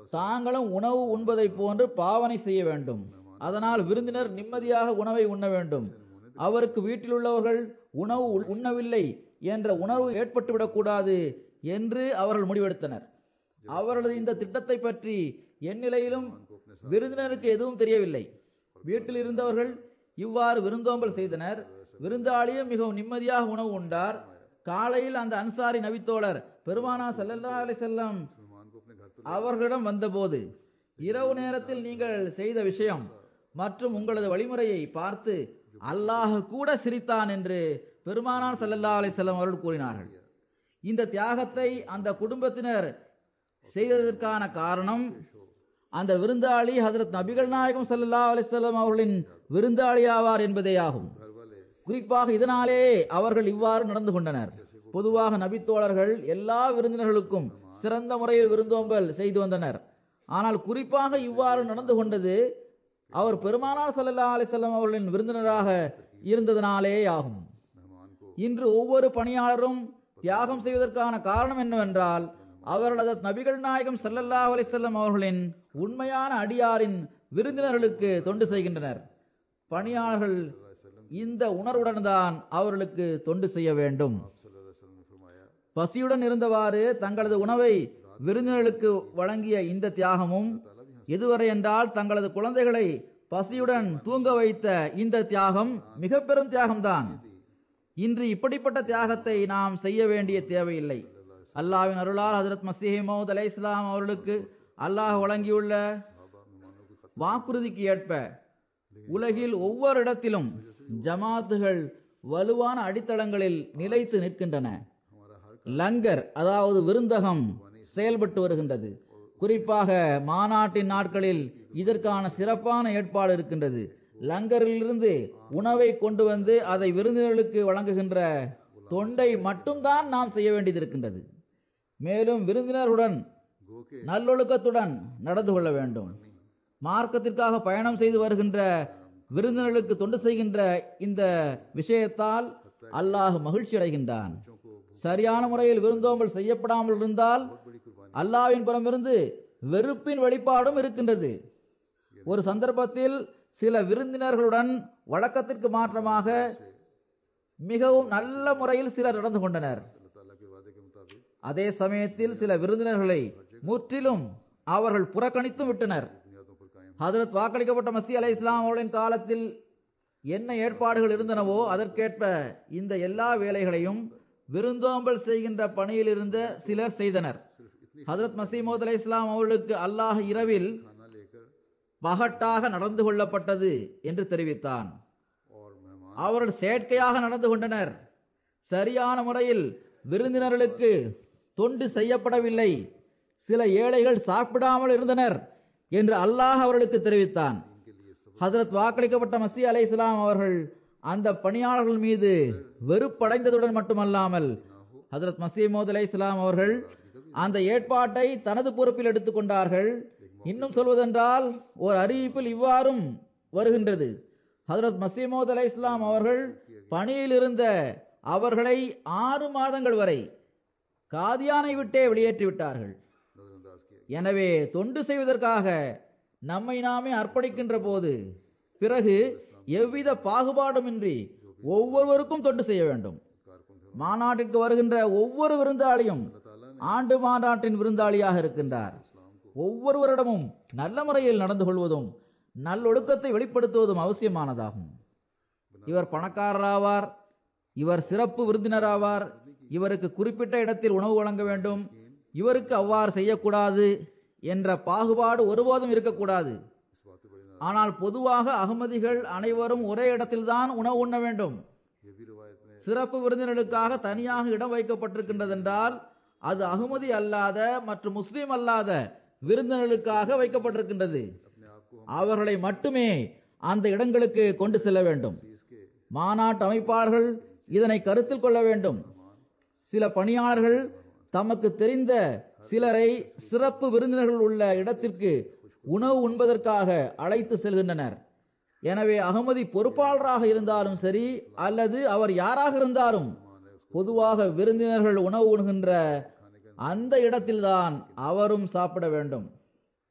தாங்களும் உணவு உண்பதைப் போன்று பாவனை செய்ய வேண்டும் அதனால் விருந்தினர் நிம்மதியாக உணவை உண்ண வேண்டும் அவருக்கு வீட்டில் உள்ளவர்கள் உணவு உள்- உண்ணவில்லை என்ற உணர்வு ஏற்பட்டுவிடக்கூடாது என்று அவர்கள் முடிவெடுத்தனர் அவர்களது இந்த திட்டத்தை பற்றி என் நிலையிலும் விருந்தினருக்கு எதுவும் தெரியவில்லை வீட்டில் இருந்தவர்கள் இவ்வாறு விருந்தோம்பல் செய்தனர் விருந்தாளியும் மிகவும் நிம்மதியாக உணவு உண்டார் காலையில் அந்த அன்சாரி நபித்தோழர் பெருமானா ஸல்லல்லாஹு அலைஹி செல்லம் मुसलमान को अपने घर तो அவர்களிடம் வந்தபோது இரவு நேரத்தில் நீங்கள் செய்த விஷயம் மற்றும் உங்களது வழிமுறையை பார்த்து அல்லாஹ் கூட சிரித்தான் என்று பெருமானார் ஸல்லல்லாஹு அலைஹி வஸல்லம் அவர்கள் கூறினார்கள் இந்த தியாகத்தை அந்த குடும்பத்தினர் செய்ததற்கான காரணம் அந்த விருந்தாளி ஹஜரத் நபிகள் நாயகம் ஸல்லல்லாஹு அலைஹி வஸல்லம் அவர்களின் விருந்தாளி ஆவார் என்பதேயாகும் घर वाले குறிப்பாக இதனாலே அவர்கள் இவ்வாறு நடந்து கொண்டனர் பொதுவாக நபித்தோழர்கள் எல்லா விருந்தினர்களுக்கும் சிறந்த முறையில் விருந்தோம்பல் செய்து வந்தனர் ஆனால் குறிப்பாக இவ்வாறு நடந்து கொண்டது அவர் பெருமானார் ஸல்லல்லாஹு அலைஹி வஸல்லம் அவர்களின் விருந்தினராக இருந்ததனாலே ஆகும் मेहमान को இன்று ஒவ்வொரு பணியாளரும் தியாகம் செய்வதற்கான காரணம் என்னவென்றால் அவர்களது நபிகள் நாயகம் ஸல்லல்லாஹு அலைஹி வஸல்லம் அவர்களின் உண்மையான அடியாரின் விருந்தினர்களுக்கு தொண்டு செய்கின்றனர் பணியாளர்கள் இந்த உணர்வுடன் தான் அவர்களுக்கு தொண்டு செய்ய வேண்டும் सल्लल्लाहु अलैहि वसल्लम ने फरमाया பசியுடன் இருந்தவாறு தங்களது உணவை விருந்தினர்களுக்கு வழங்கிய இந்த தியாகமும் எதுவரை என்றால் தங்களது குழந்தைகளை பசியுடன் தூங்க வைத்த இந்த தியாகம் மிக பெரும் தியாகம்தான் இன்று இப்படிப்பட்ட தியாகத்தை நாம் செய்ய வேண்டிய தேவையில்லை அல்லாஹ்வின் அருளால் ஹஜரத் மசீஹ் மௌத் அலை இஸ்லாம் அவர்களுக்கு அல்லாஹ் வழங்கியுள்ள வாக்குறுதிக்கு ஏற்ப உலகில் ஒவ்வொரு இடத்திலும் ஜமாத்துகள் வலுவான அடித்தளங்களில் நிலைத்து நிற்கின்றன லங்கர் அதாவது விருந்தகம் செயல்பட்டு வருகின்றது குறிப்பாக மாநாட்டின் நாட்களில் இதற்கான சிறப்பான ஏற்பாடு இருக்கின்றது லங்கரிலிருந்து உணவை கொண்டு வந்து அதை விருந்தினர்களுக்கு வழங்குகின்ற தொண்டை மட்டும்தான் நாம் செய்ய வேண்டியது இருக்கின்றது மேலும் விருந்தினருடன் गो के நல்லொழுக்கத்துடன் நடந்து கொள்ள வேண்டும் மார்க்கத்திற்காக பயணம் செய்து வருகின்ற விருந்தினர்களுக்கு தொண்டு செய்கின்ற இந்த விஷயத்தால் அல்லாஹ் மகிழ்ச்சி அடைகின்றான் சரியான முறையில் விருந்தோம்பல் செய்யப்படாமல் இருந்தால் அல்லாஹ்வின் புறமிருந்து வெறுப்பின் வெளிப்பாடும் இருக்கின்றது ஒரு சந்தர்ப்பத்தில் சில விருந்தினர்களுடன் வழக்கத்திற்கு மாற்றமாக மிகவும் நல்ல முறையில் சிலர் நடந்து கொண்டனர் अल्लाह ताला के वादे के मुताबिक அதே சமயத்தில் சில விருந்தினர்களை முற்றிலும் அவர்கள் புறக்கணித்து விட்டனர் बुनियादों पर कायम ஹதரத் வாக்களிக்கப்பட்ட மசி அலை இஸ்லாம் அவர்களின் காலத்தில் என்ன ஏற்பாடுகள் இருந்தனவோ அதற்கேற்ப இந்த எல்லா வேலைகளையும் விருந்தோம்பல் செய்கின்ற பணியில் இருந்த சிலர் செய்தனர் ஹதரத் மசீமோத் அலை இஸ்லாம் அவர்களுக்கு அல்லாஹ் இரவில் खाना लेकर பகட்டாக நடந்து கொள்ளப்பட்டது என்று தெரிவித்தான் और मेहमान அவர்கள் செயற்கையாக நடந்து கொண்டனர் சரியான முறையில் விருந்தினர்களுக்கு தொண்டு செய்யப்படவில்லை சில ஏழைகள் சாப்பிடாமல் இருந்தனர் என்று அல்லாஹ் அவர்களுக்கு தெரிவித்தான் ஹதரத் வாக்களிக்கப்பட்ட மசி அலை இஸ்லாம் அவர்கள் அந்த பணியாளர்கள் மீது வெறுப்படைந்ததுடன் மட்டுமல்லாமல் ஹதரத் மசீமோத் அலை இஸ்லாம் அவர்கள் அந்த ஏற்பாட்டை தனது பொறுப்பில் எடுத்துக்கொண்டார்கள் இன்னும் சொல்வதென்றால் ஒரு அறிவிப்பில் இவ்வாறும் வருகின்றது ஹதரத் மசீமோத் அலை இஸ்லாம் அவர்கள் பணியில் இருந்த அவர்களை ஆறு மாதங்கள் வரை காதியானை விட்டே வெளியேற்றி விட்டார்கள் नजरअंदाज किया எனவே தொண்டு செய்வதற்காக நம்மை நாமே அர்ப்பணிக்கின்ற போது பிறகு எவ்வித பாகுபாடுமின்றி ஒவ்வொருவருக்கும் தொண்டு செய்ய வேண்டும் कारकुन थे மாநாட்டிற்கு வருகின்ற ஒவ்வொரு விருந்தாளியும் ஆண்டு மாநாட்டின் விருந்தாளியாக இருக்கின்றார் ஒவ்வொருவரிடமும் நல்ல முறையில் நடந்து கொள்வதும் நல்லொழுக்கத்தை வெளிப்படுத்துவதும் அவசியமானதாகும் இவர் பணக்காரராவார் இவர் சிறப்பு விருந்தினராவார் இவருக்கு குறிப்பிட்ட இடத்தில் உணவு வழங்க வேண்டும் இவருக்கு அவ்வாறு செய்யக்கூடாது என்ற பாகுபாடு ஒருபோதும் இருக்கக்கூடாது इस बात पे बड़ी ना ஆனால் பொதுவாக அகமதிகள் அனைவரும் ஒரே இடத்தில்தான் உணவு உண்ண வேண்டும் ये भी रिवायत में சிறப்பு விருந்தினர்களுக்காக தனியாக இடம் வைக்கப்பட்டிருக்கின்றதென்றால் அது அகமதி அல்லாத மற்றும் முஸ்லிம் அல்லாத விருந்தினர்களுக்காக வைக்கப்பட்டிருக்கின்றது अपने आप को அவர்களை மட்டுமே அந்த இடங்களுக்கு கொண்டு செல்ல வேண்டும் इसके மாநாட்டு அமைப்பாளர்கள் இதனை கருத்தில் கொள்ள வேண்டும் சில பணியாளர்கள் தமக்கு தெரிந்த சிலரை சிறப்பு விருந்தினர்கள் உள்ள இடத்திற்கு உணவு உண்பதற்காக அழைத்து செல்கின்றனர் எனவே அகமதி பொறுப்பாளராக இருந்தாலும் சரி அல்லது அவர் யாராக இருந்தாலும் பொதுவாக விருந்தினர்கள் உணவு உண்கின்ற அந்த இடத்தில்தான் அவரும் சாப்பிட வேண்டும்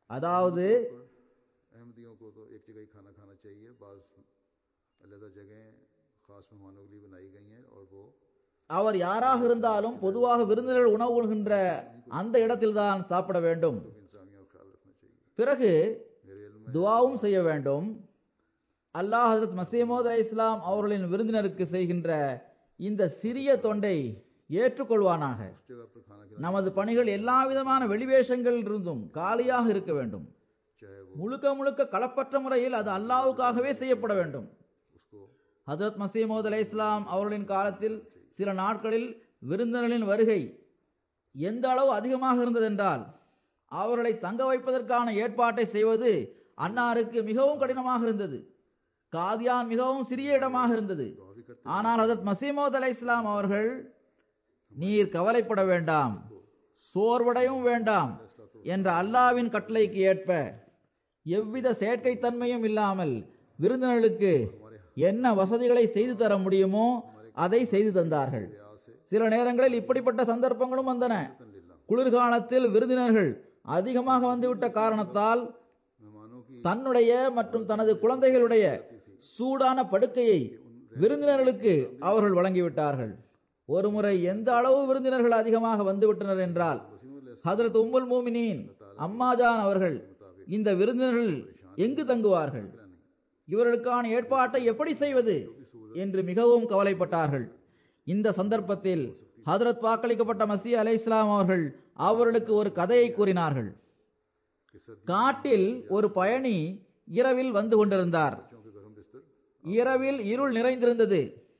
அதாவது अहमदियों को तो एक जगह ही खाना खाना चाहिए बाज़ अलहदा जगहें ख़ास मेहमानों के लिए बनाई गई हैं और वो அவர் யாராக இருந்தாலும் பொதுவாக விருந்தினர் உணவு உண்கின்ற அந்த இடத்தில்தான் சாப்பிட வேண்டும் इंसानियों का ख्याल रखना चाहिए பிறகு मेरे इल्म में துவாவும் செய்ய வேண்டும் அல்லாஹ் ஹசரத் மசீமோத் அலை இஸ்லாம் அவர்களின் விருந்தினருக்கு செய்கின்ற இந்த சிறிய தொண்டை ஏற்றுக்கொள்வானாக उस जगह पर खाना खिलाना நமது பணிகள் எல்லா விதமான வெளிவேஷங்களில் இருந்தும் காலியாக இருக்க வேண்டும் चाहे वो முழுக்க முழுக்க களப்பற்ற முறையில் அது அல்லாஹ்வுக்காகவே செய்யப்பட வேண்டும் उसको ஹஜரத் மசீமோத் அலை இஸ்லாம் அவர்களின் காலத்தில் சில நாட்களில் விருந்தினர்களின் வருகை எந்த அளவு அதிகமாக இருந்ததென்றால் அவர்களை தங்க வைப்பதற்கான ஏற்பாட்டை செய்வது அன்னாருக்கு மிகவும் கடினமாக இருந்தது காதியான் மிகவும் சிறிய இடமாக இருந்தது दुआ भी करते ஆனால் ஹஜரத் மசீமோத் அலை இஸ்லாம் அவர்கள் நீர் கவலைப்பட வேண்டாம் சோர்வடையும் வேண்டாம் என்ற அல்லாவின் கட்டளைக்கு ஏற்ப எவ்வித செயற்கைத்தன்மையும் இல்லாமல் விருந்தினர்களுக்கு என்ன வசதிகளை செய்து தர முடியுமோ அதை செய்து தந்தார்கள் சில நேரங்களில் இப்படிப்பட்ட சந்தர்ப்பங்களும் வந்தன குளிர்காலத்தில் விருந்தினர்கள் அதிகமாக வந்துவிட்ட காரணத்தால் मेहमानों की தன்னுடைய மற்றும் தனது குழந்தைகளுடைய சூடான படுக்கையை விருந்தினர்களுக்கு அவர்கள் வழங்கிவிட்டார்கள் ஒருமுறை எந்த அளவு விருந்தினர்கள் அதிகமாக வந்துவிட்டனர் என்றால் ஹதரத் உம்முல் மூமினின் அம்மாஜான் அவர்கள் இந்த விருந்தினர்கள் எங்கு தங்குவார்கள் இவர்களுக்கான ஏற்பாட்டை எப்படி செய்வது என்று மிகவும் கவலைப்பட்டார்கள் இந்த சந்தர்ப்பத்தில் ஹதரத் வாக்களிக்கப்பட்ட மசி அலை இஸ்லாம் அவர்கள் அவர்களுக்கு ஒரு கதையை கூறினார்கள் कि सर्दियों காட்டில் ஒரு பயணி இரவில் வந்து கொண்டிருந்தார் के गर्म बिस्तर இரவில் இருள் நிறைந்திருந்தது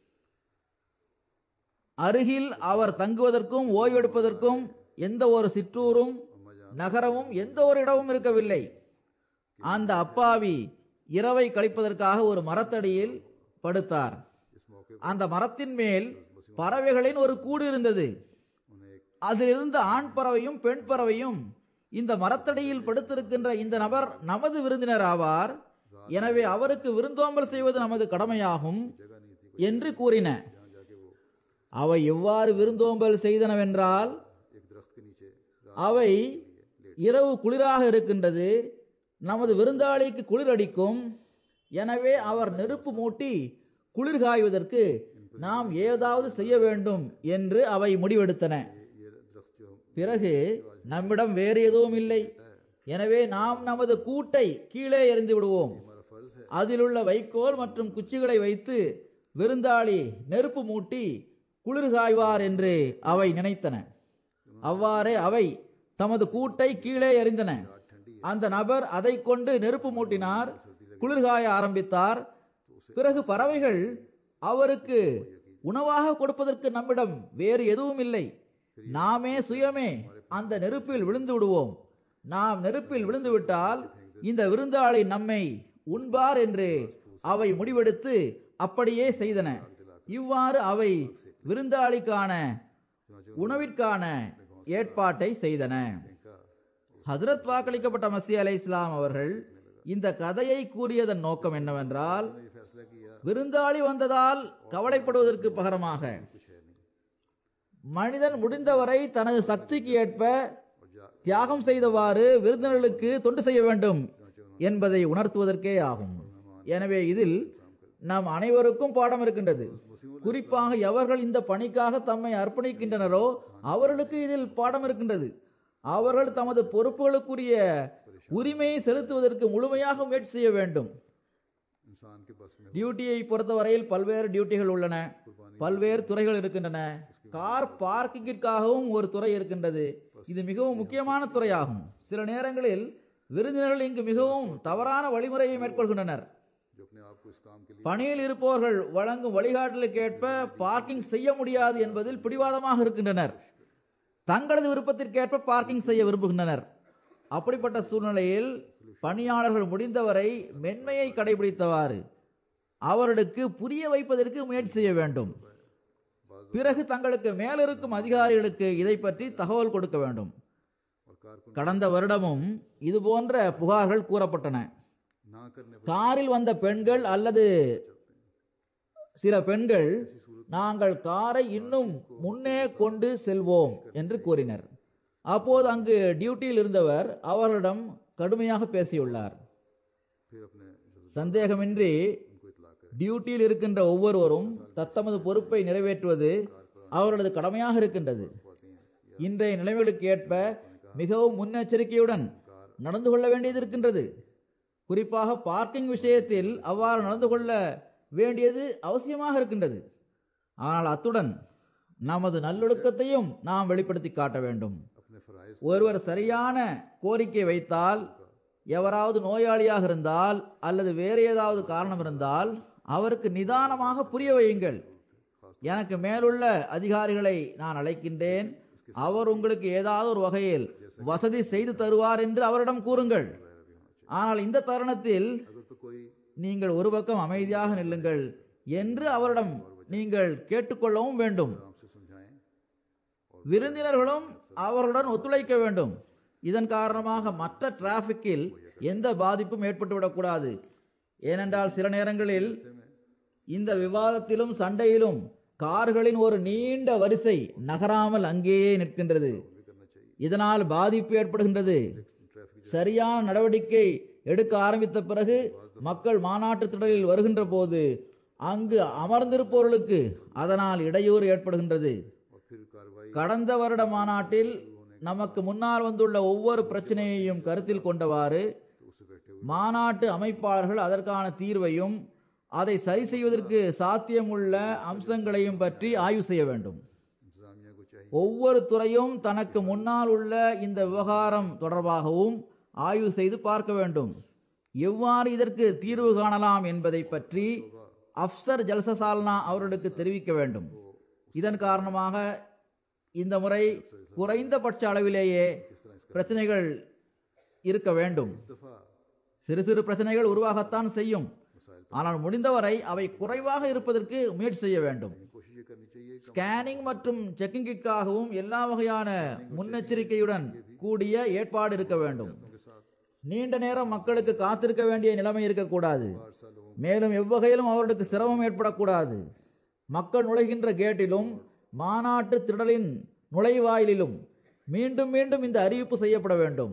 அருகில் அவர் தங்குவதற்கும் ஓய்வெடுப்பதற்கும் எந்த ஒரு சிற்றூரும் நகரமும் எந்த ஒரு இடமும் இருக்கவில்லை அந்த அப்பாவி இரவை கழிப்பதற்காக ஒரு மரத்தடியில் படுத்தார் इस मौके அந்த மரத்தின் மேல் பறவைகளின் ஒரு கூடு இருந்தது उन्हें एक அதிலிருந்த ஆண் பறவையும் பெண் பறவையும் இந்த மரத்தடியில் படுத்திருக்கின்ற இந்த நபர் நமது விருந்தினர் ஆவார் எனவே அவருக்கு விருந்தோம்பல் செய்வது நமது கடமையாகும் जगह नहीं थी என்று கூறின जहाँ जाके वो அவை எவ்வாறு விருந்தோம்பல் செய்தனவென்றால் एक दरख्त के नीचे रात அவை இரவு குளிராக இருக்கின்றது நமது விருந்தாளிக்கு குளிர் அடிக்கும் எனவே அவர் நெருப்பு மூட்டி குளிர் காய்வதற்கு நாம் ஏதாவது செய்ய வேண்டும் என்று அவை முடிவெடுத்தன ये दरख्त जो பிறகு நம்மிடம் வேறு எதுவும் இல்லை எனவே நாம் நமது கூட்டை கீழே எறிந்து விடுவோம் हमारा फर्ज है அதிலுள்ள வைக்கோல் மற்றும் குச்சிகளை வைத்து விருந்தாளி நெருப்பு மூட்டி குளிர் காய்வார் என்று அவை நினைத்தன அவ்வாறே அவை தமது கூட்டை கீழே எறிந்தன அந்த நபர் அதை கொண்டு நெருப்பு மூட்டினார் குளிர்காய ஆரம்பித்தார் பிறகு பறவைகள் அவருக்கு உணவாக கொடுப்பதற்கு நம்மிடம் வேறு எதுவும் இல்லை நாமே சுயமே அந்த நெருப்பில் விழுந்து விடுவோம் நாம் நெருப்பில் விழுந்து விட்டால் இந்த விருந்தாளி நம்மை உண்பார் என்று அவை முடிவெடுத்து அப்படியே செய்தன இவ்வாறு அவை விருந்தாளிக்கான உணவிற்கான ஏற்பாட்டை செய்தன ஹஜரத் வாக்களிக்கப்பட்ட மசி அலை இஸ்லாம் அவர்கள் இந்த கதையை கூறியதன் நோக்கம் என்னவென்றால் ये फैसला किया விருந்தாளி வந்ததால் கவலைப்படுவதற்கு பகரமாக कुछ है नहीं மனிதன் முடிந்தவரை தனது சக்திக்கு ஏற்ப தியாகம் செய்தவாறு விருந்தினர்களுக்கு தொண்டு செய்ய வேண்டும் என்பதை உணர்த்துவதற்கே ஆகும் எனவே இதில் நம் அனைவருக்கும் பாடம் இருக்கின்றது குறிப்பாக எவர்கள் இந்த பணிக்காக தம்மை அர்ப்பணிக்கின்றனரோ அவர்களுக்கு இதில் பாடம் இருக்கின்றது அவர்கள் தமது பொறுப்புகளுக்குரிய உரிமையை செலுத்துவதற்கு முழுமையாக முயற்சி செய்ய வேண்டும் इंसान के बस में டியூட்டியை பொறுத்தவரையில் பல்வேறு டியூட்டிகள் உள்ளன பல்வேறு துறைகள் இருக்கின்றன கார் பார்க்கிங்கிற்காகவும் ஒரு துறை இருக்கின்றது இது மிகவும் முக்கியமான துறையாகும் சில நேரங்களில் விருந்தினர்கள் இங்கு மிகவும் தவறான வழிமுறையை மேற்கொள்கின்றனர் जो अपने आप को इस काम के लिए பணியில் இருப்பவர்கள் வழங்கும் வழிகாட்டலுக்கு ஏற்ப பார்க்கிங் செய்ய முடியாது என்பதில் பிடிவாதமாக இருக்கின்றனர் தங்களது விருப்பத்திற்கேற்ப பார்க்கிங் செய்ய விரும்புகின்றனர் அப்படிப்பட்ட சூழ்நிலையில் பணியாளர்கள் முடிந்தவரை மென்மையை கடைபிடித்தவாறு அவர்களுக்கு புரிய வைப்பதற்கு முயற்சி செய்ய வேண்டும் பிறகு தங்களுக்கு மேலிருக்கும் அதிகாரிகளுக்கு இதை பற்றி தகவல் கொடுக்க வேண்டும் और कारकुन கடந்த வருடமும் இது போன்ற புகார்கள் கூறப்பட்டன ना करने पर காரில் வந்த பெண்கள் அல்லது சில பெண்கள் நாங்கள் காரை இன்னும் முன்னே கொண்டு செல்வோம் என்று கூறினர் அப்போது அங்கு டியூட்டியில் இருந்தவர் அவர்களிடம் கடுமையாக பேசியுள்ளார் फिर अपने जो சந்தேகமின்றி उनको इतला करें டியூட்டியில் இருக்கின்ற ஒவ்வொருவரும் தத்தமது பொறுப்பை நிறைவேற்றுவது அவர்களது கடமையாக இருக்கின்றது पाती हैं இன்றைய நிலைமைகளுக்கு ஏற்ப மிகவும் முன்னெச்சரிக்கையுடன் நடந்து கொள்ள வேண்டியது இருக்கின்றது குறிப்பாக பார்க்கிங் விஷயத்தில் அவ்வாறு நடந்து கொள்ள வேண்டியது அவசியமாக இருக்கின்றது ஆனால் அத்துடன் நமது நல்லொழுக்கத்தையும் நாம் வெளிப்படுத்தி காட்ட வேண்டும் अपने फ़राइज़ ஒருவர் சரியான கோரிக்கை வைத்தால் எவராவது நோயாளியாக இருந்தால் அல்லது வேறு ஏதாவது காரணம் இருந்தால் அவருக்கு நிதானமாக புரிய வையுங்கள் எனக்கு மேலுள்ள அதிகாரிகளை நான் அழைக்கின்றேன் அவர் உங்களுக்கு ஏதாவது ஒரு வகையில் வசதி செய்து தருவார் என்று அவரிடம் கூறுங்கள் ஆனால் இந்த தருணத்தில் अगर तो कोई நீங்கள் ஒரு பக்கம் அமைதியாக நில்லுங்கள் என்று அவரிடம் நீங்கள் கேட்டுக்கொள்ளவும் வேண்டும் आराम से समझाएं விருந்தினர்களும் அவர்களுடன் ஒத்துழைக்க வேண்டும் இதன் காரணமாக மற்ற டிராபிக்கில் எந்த பாதிப்பும் ஏற்பட்டுவிடக்கூடாது ஏனென்றால் சில நேரங்களில் இந்த விவாதத்திலும் சண்டையிலும் கார்களின் ஒரு நீண்ட வரிசை நகராமல் அங்கேயே நிற்கின்றது भी करना चाहिए இதனால் பாதிப்பு ஏற்படுகின்றது ट्रैफिक சரியான நடவடிக்கை எடுக்க ஆரம்பித்த பிறகு மக்கள் மாநாட்டு திடலில் வருகின்ற போது அங்கு அமர்ந்திருப்பவர்களுக்கு அதனால் இடையூறு ஏற்படுகின்றது और फिर कार्रवाई கடந்த வருட மாநாட்டில் நமக்கு முன்னால் வந்துள்ள ஒவ்வொரு பிரச்சனையையும் கருத்தில் கொண்டவாறு तो उससे बैठे हुए மாநாட்டு அமைப்பாளர்கள் அதற்கான தீர்வையும் அதை சரி செய்வதற்கு சாத்தியமுள்ள அம்சங்களையும் பற்றி ஆய்வு செய்ய வேண்டும் इंतजामिया को चाहिए ஒவ்வொரு துறையும் தனக்கு முன்னால் உள்ள இந்த விவகாரம் தொடர்பாகவும் ஆய்வு செய்து பார்க்க வேண்டும் எவ்வாறு இதற்கு தீர்வு காணலாம் என்பதை பற்றி அப்சர் ஜல்சசால்னா அவர்களுக்கு தெரிவிக்க வேண்டும் இதன் காரணமாக இந்த முறை குறைந்தபட்ச அளவிலேயே பிரச்சனைகள் இருக்க வேண்டும் इस दफ़ा சிறு சிறு பிரச்சனைகள் உருவாகத்தான் செய்யும் मसाइल ஆனால் முடிந்தவரை அவை குறைவாக இருப்பதற்கு முயற்சி செய்ய வேண்டும் पर कोशिश ये करनी चाहिए कि ஸ்கேனிங் மற்றும் செக்கிங்கிற்காகவும் எல்லா வகையான முன்னெச்சரிக்கையுடன் கூடிய ஏற்பாடு இருக்க வேண்டும் हम के साथ நீண்ட நேரம் மக்களுக்கு காத்திருக்க வேண்டிய நிலைமை இருக்கக்கூடாது अरसा लोगों மேலும் எவ்வகையிலும் அவர்களுக்கு சிரமம் ஏற்படக்கூடாது மக்கள் நுழைகின்ற கேட்டிலும் மாநாட்டு திடலின் நுழைவாயிலிலும் மீண்டும் மீண்டும் இந்த அறிவிப்பு செய்யப்பட வேண்டும்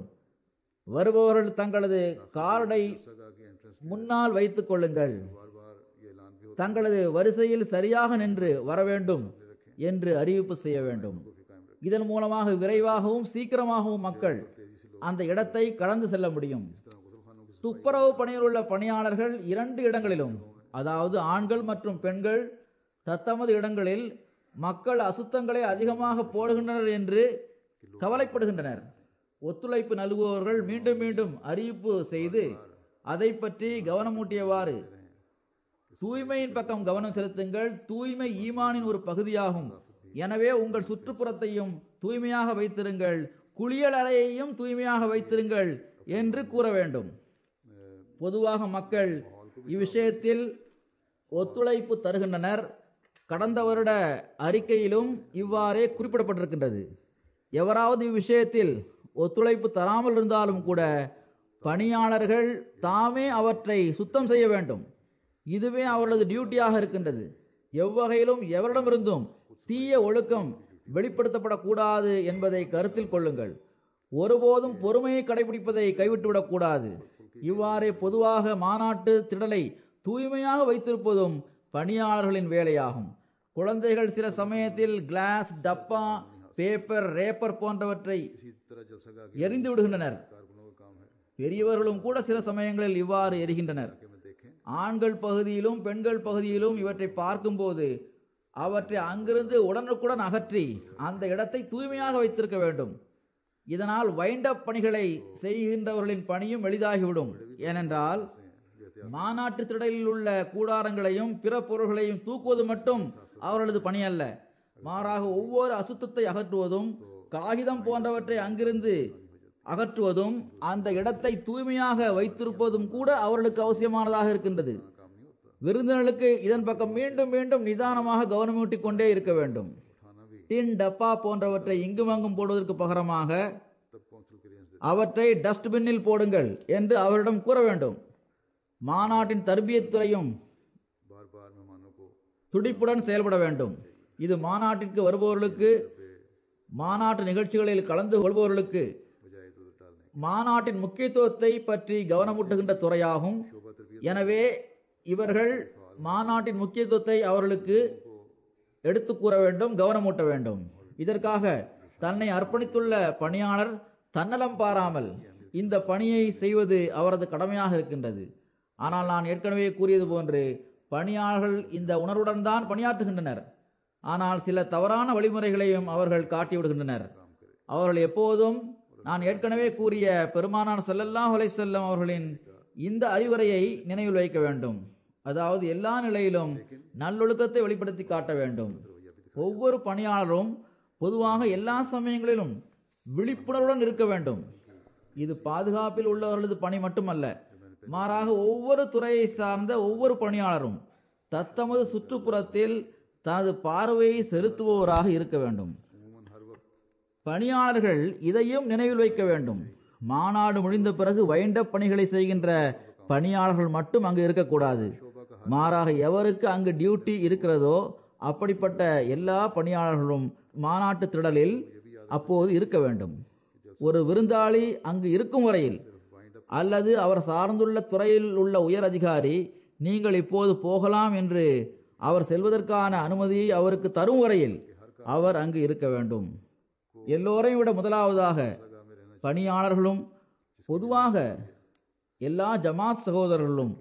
வருபவர்கள் தங்களது கார்டை सगा के एंट्रेंस முன்னால் வைத்துக் கொள்ளுங்கள் बार बार ये ऐलान भी होता தங்களது வரிசையில் சரியாக நின்று வர வேண்டும் என்று அறிவிப்பு செய்ய வேண்டும் है कि कायम रखें இதன் மூலமாக விரைவாகவும் சீக்கிரமாகவும் மக்கள் அந்த இடத்தை கடந்து செல்ல முடியும் इस तरह गुसलखानों की துப்புரவு பணியில் உள்ள பணியாளர்கள் இரண்டு இடங்களிலும் அதாவது ஆண்கள் மற்றும் பெண்கள் தத்தமது இடங்களில் மக்கள் அசுத்தங்களை அதிகமாக போடுகின்றனர் என்று கவலைப்படுகின்றனர் ஒத்துழைப்பு நல்குபவர்கள் மீண்டும் மீண்டும் அறிவிப்பு செய்து அதை பற்றி கவனமூட்டியவாறு தூய்மையின் பக்கம் கவனம் செலுத்துங்கள் தூய்மை ஈமானின் ஒரு பகுதியாகும் எனவே உங்கள் சுற்றுப்புறத்தையும் தூய்மையாக வைத்திருங்கள் குளியல் அறையையும் தூய்மையாக வைத்திருங்கள் என்று கூற வேண்டும் பொதுவாக மக்கள் இவ்விஷயத்தில் ஒத்துழைப்பு தருகின்றனர் கடந்த வருட அறிக்கையிலும் இவ்வாறே குறிப்பிடப்பட்டிருக்கின்றது எவராவது இவ்விஷயத்தில் ஒத்துழைப்பு தராமல் இருந்தாலும் கூட பணியாளர்கள் தாமே அவற்றை சுத்தம் செய்ய வேண்டும் இதுவே அவர்களது டியூட்டியாக இருக்கின்றது எவ்வகையிலும் எவரிடமிருந்தும் தீய ஒழுக்கம் வெளிப்படுத்தப்படக்கூடாது என்பதை கருத்தில் கொள்ளுங்கள் ஒருபோதும் பொறுமையை கடைபிடிப்பதை கைவிட்டுவிடக்கூடாது இவ்வாறே பொதுவாக மாநாட்டு திடலை தூய்மையாக வைத்திருப்பதும் பணியாளர்களின் வேலையாகும் குழந்தைகள் சில சமயத்தில் கிளாஸ் டப்பா பேப்பர் ரேப்பர் போன்றவற்றை इसी तरह जलसगा के எரிந்து விடுகின்றனர் कारकुनों का काम है பெரியவர்களும் கூட சில சமயங்களில் இவ்வாறு எரிகின்றனர் कि में देखें ஆண்கள் பகுதியிலும் பெண்கள் பகுதியிலும் இவற்றை பார்க்கும்போது அவற்றை அங்கிருந்து உடனுக்குடன் அகற்றி அந்த இடத்தை தூய்மையாக வைத்திருக்க வேண்டும் இதனால் வைண்டப் பணிகளை செய்கின்றவர்களின் பணியும் எளிதாகிவிடும் ஏனென்றால் மாநாட்டு திடலில் உள்ள கூடாரங்களையும் பிற பொருள்களையும் தூக்குவது மட்டும் அவர்களது பணி அல்ல மாறாக ஒவ்வொரு அசுத்தத்தை அகற்றுவதும் காகிதம் போன்றவற்றை அங்கிருந்து அகற்றுவதும் அந்த இடத்தை தூய்மையாக வைத்திருப்பதும் கூட அவர்களுக்கு அவசியமானதாக இருக்கின்றது काम नहीं होता விருந்தினர்களுக்கு இதன் பக்கம் மீண்டும் மீண்டும் நிதானமாக கவனமூட்டிக் கொண்டே இருக்க வேண்டும் उठाना भी டின் டப்பா போன்றவற்றை இங்கும் அங்கும் போடுவதற்கு பகரமாக तब काउंसिल के रेंज அவற்றை டஸ்ட்பின்னில் போடுங்கள் என்று அவரிடம் கூற வேண்டும் மாநாட்டின் தர்பியத் துறையும் बार बार मेहमानों को துடிப்புடன் செயல்பட வேண்டும் இது மாநாட்டிற்கு வருபவர்களுக்கு மாநாட்டு நிகழ்ச்சிகளில் கலந்து கொள்பவர்களுக்கு बजाय दूध डालने के மாநாட்டின் முக்கியத்துவத்தை பற்றி கவனமூட்டுகின்ற துறையாகும் எனவே இவர்கள் மாநாட்டின் முக்கியத்துவத்தை அவர்களுக்கு எடுத்து கூற வேண்டும் கவனமூட்ட வேண்டும் இதற்காக தன்னை அர்ப்பணித்துள்ள பணியாளர் தன்னலம் பாராமல் இந்த பணியை செய்வது அவரது கடமையாக இருக்கின்றது ஆனால் நான் ஏற்கனவே கூறியது போன்று பணியாளர்கள் இந்த உணர்வுடன் தான் பணியாற்றுகின்றனர் ஆனால் சில தவறான வழிமுறைகளையும் அவர்கள் காட்டிவிடுகின்றனர் அவர்கள் எப்போதும் நான் ஏற்கனவே கூறிய பெருமானார் ஸல்லல்லாஹு அலைஹி வஸல்லம் அவர்களின் இந்த அறிவுரையை நினைவில் வைக்க வேண்டும் அதாவது எல்லா நிலையிலும் நல்லொழுக்கத்தை வெளிப்படுத்தி காட்ட வேண்டும் ஒவ்வொரு பணியாளரும் பொதுவாக எல்லா சமயங்களிலும் விழிப்புணர்வுடன் இருக்க வேண்டும் இது பாதுகாப்பில் உள்ளவர்களது பணி மட்டுமல்ல மாறாக ஒவ்வொரு துறையை சார்ந்த ஒவ்வொரு பணியாளரும் தத்தமது சுற்றுப்புறத்தில் தனது பார்வையை செலுத்துபவராக இருக்க வேண்டும் अमूमन हर वक्त பணியாளர்கள் இதையும் நினைவில் வைக்க வேண்டும் மாநாடு முடிந்த பிறகு வைண்டப் பணிகளை செய்கின்ற பணியாளர்கள் மட்டும் அங்கு இருக்கக்கூடாது மாறாக எவருக்கு அங்கு டியூட்டி இருக்கிறதோ அப்படிப்பட்ட எல்லா பணியாளர்களும் மாநாட்டு திடலில் அப்போது இருக்க வேண்டும் ஒரு விருந்தாளி அங்கு இருக்கும் வரையில் அல்லது அவர் சார்ந்துள்ள துறையில் உள்ள உயர் அதிகாரி நீங்கள் இப்போது போகலாம் என்று அவர் செல்வதற்கான அனுமதியை அவருக்கு தரும் வரையில் அவர் அங்கு இருக்க வேண்டும் எல்லோரையும் விட முதலாவதாக பணியாளர்களும் பொதுவாக எல்லா ஜமாத் சகோதரர்களும்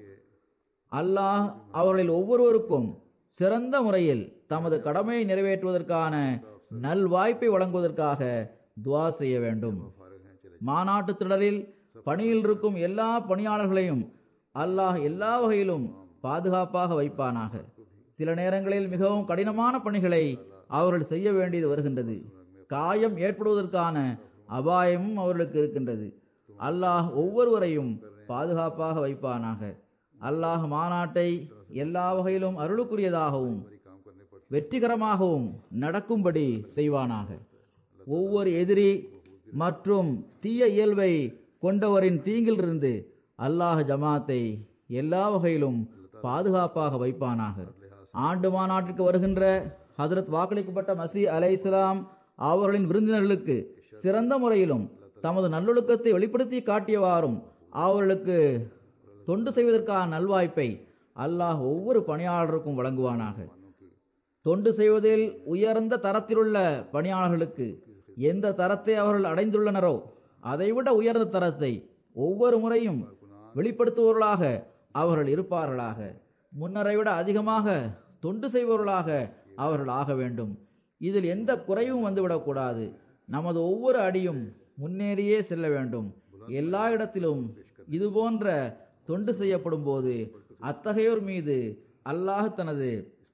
அல்லாஹ் அவர்களில் ஒவ்வொருவருக்கும் சிறந்த முறையில் தமது கடமையை நிறைவேற்றுவதற்கான நல்வாய்ப்பை வழங்குவதற்காக துவா செய்ய வேண்டும் மாநாட்டு திடலில் பணியில் இருக்கும் எல்லா பணியாளர்களையும் அல்லாஹ் எல்லா வகையிலும் பாதுகாப்பாக வைப்பானாக சில நேரங்களில் மிகவும் கடினமான பணிகளை அவர்கள் செய்ய வேண்டியது வருகின்றது காயம் ஏற்படுவதற்கான அபாயமும் அவர்களுக்கு இருக்கின்றது அல்லாஹ் ஒவ்வொருவரையும் பாதுகாப்பாக வைப்பானாக அல்லாஹ் மாநாட்டை எல்லா வகையிலும் அருளுக்குரியதாகவும் வெற்றிகரமாகவும் நடக்கும்படி செய்வானாக ஒவ்வொரு எதிரி மற்றும் தீய இயல்பை கொண்டவரின் தீங்கிலிருந்து அல்லாஹ் ஜமாத்தை எல்லா வகையிலும் பாதுகாப்பாக வைப்பானாக ஆண்டு மாநாட்டிற்கு வருகின்ற ஹதரத் வாக்களிக்கப்பட்ட மசி அலை இஸ்லாம் அவர்களின் விருந்தினர்களுக்கு சிறந்த முறையிலும் தமது நல்லொழுக்கத்தை வெளிப்படுத்தி காட்டியவாறும் அவர்களுக்கு தொண்டு செய்வதற்கான நல்வாய்ப்பை அல்லாஹ் ஒவ்வொரு பணியாளருக்கும் வழங்குவானாக தொண்டு செய்வதில் உயர்ந்த தரத்திலுள்ள பணியாளர்களுக்கு எந்த தரத்தை அவர்கள் அடைந்துள்ளனரோ அதைவிட உயர்ந்த தரத்தை ஒவ்வொரு முறையும் வெளிப்படுத்துபவர்களாக அவர்கள் இருப்பார்களாக முன்னரை விட அதிகமாக தொண்டு செய்பவர்களாக அவர்கள் ஆக வேண்டும் இதில் எந்த குறையும் வந்துவிடக்கூடாது நமது ஒவ்வொரு அடியும் முன்னேறியே செல்ல வேண்டும் எல்லா இடத்திலும் இது போன்ற தொண்டு செய்யப்படும் போது அத்தகையோர் மீது அல்லாஹ் தனது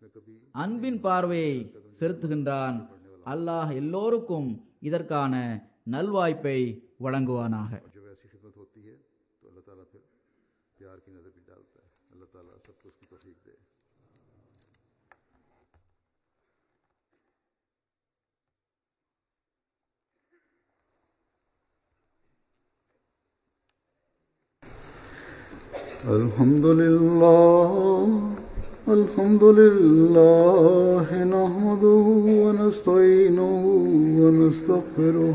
அன்பின் பார்வையை செலுத்துகின்றான் அல்லாஹ் எல்லோருக்கும் இதற்கான நல்வாய்ப்பை வழங்குவானாக और जब ऐसी खिदमत होती है तो अल्लाह ताला फिर प्यार की नज़र भी डालता है अल्लाह ताला सबको उसकी तौफीक दे الحمد لله الحمد لله نحمده ونستعينه ونستغفره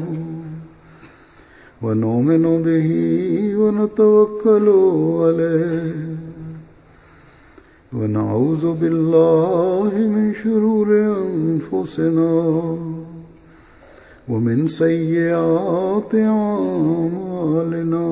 ونؤمن به ونتوكل عليه ونعوذ بالله من شرور أنفسنا ومن سيئات أعمالنا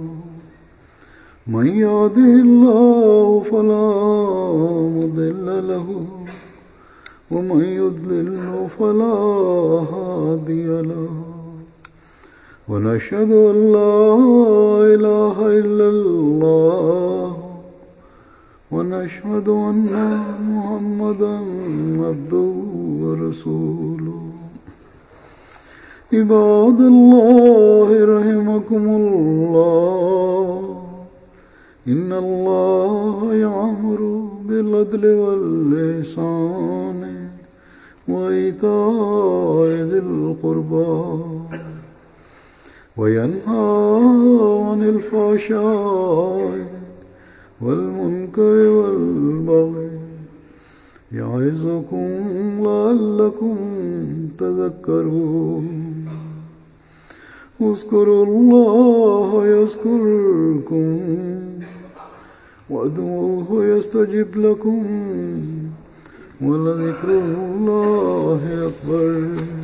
من يهده الله فلا مضل له ومن يضلل فلا هادي له ونشهد أن لا إله إلا الله ونشهد أن محمدا عبده ورسوله عباد الله رحمكم الله إن الله يعمر بالعدل واللسان وإيتاء ذي القربى وينهى عن الفحشاء والمنكر والبغي يعظكم لعلكم تذكرون اذكروا الله يذكركم وادعوه يستجب لكم ولذكر الله أكبر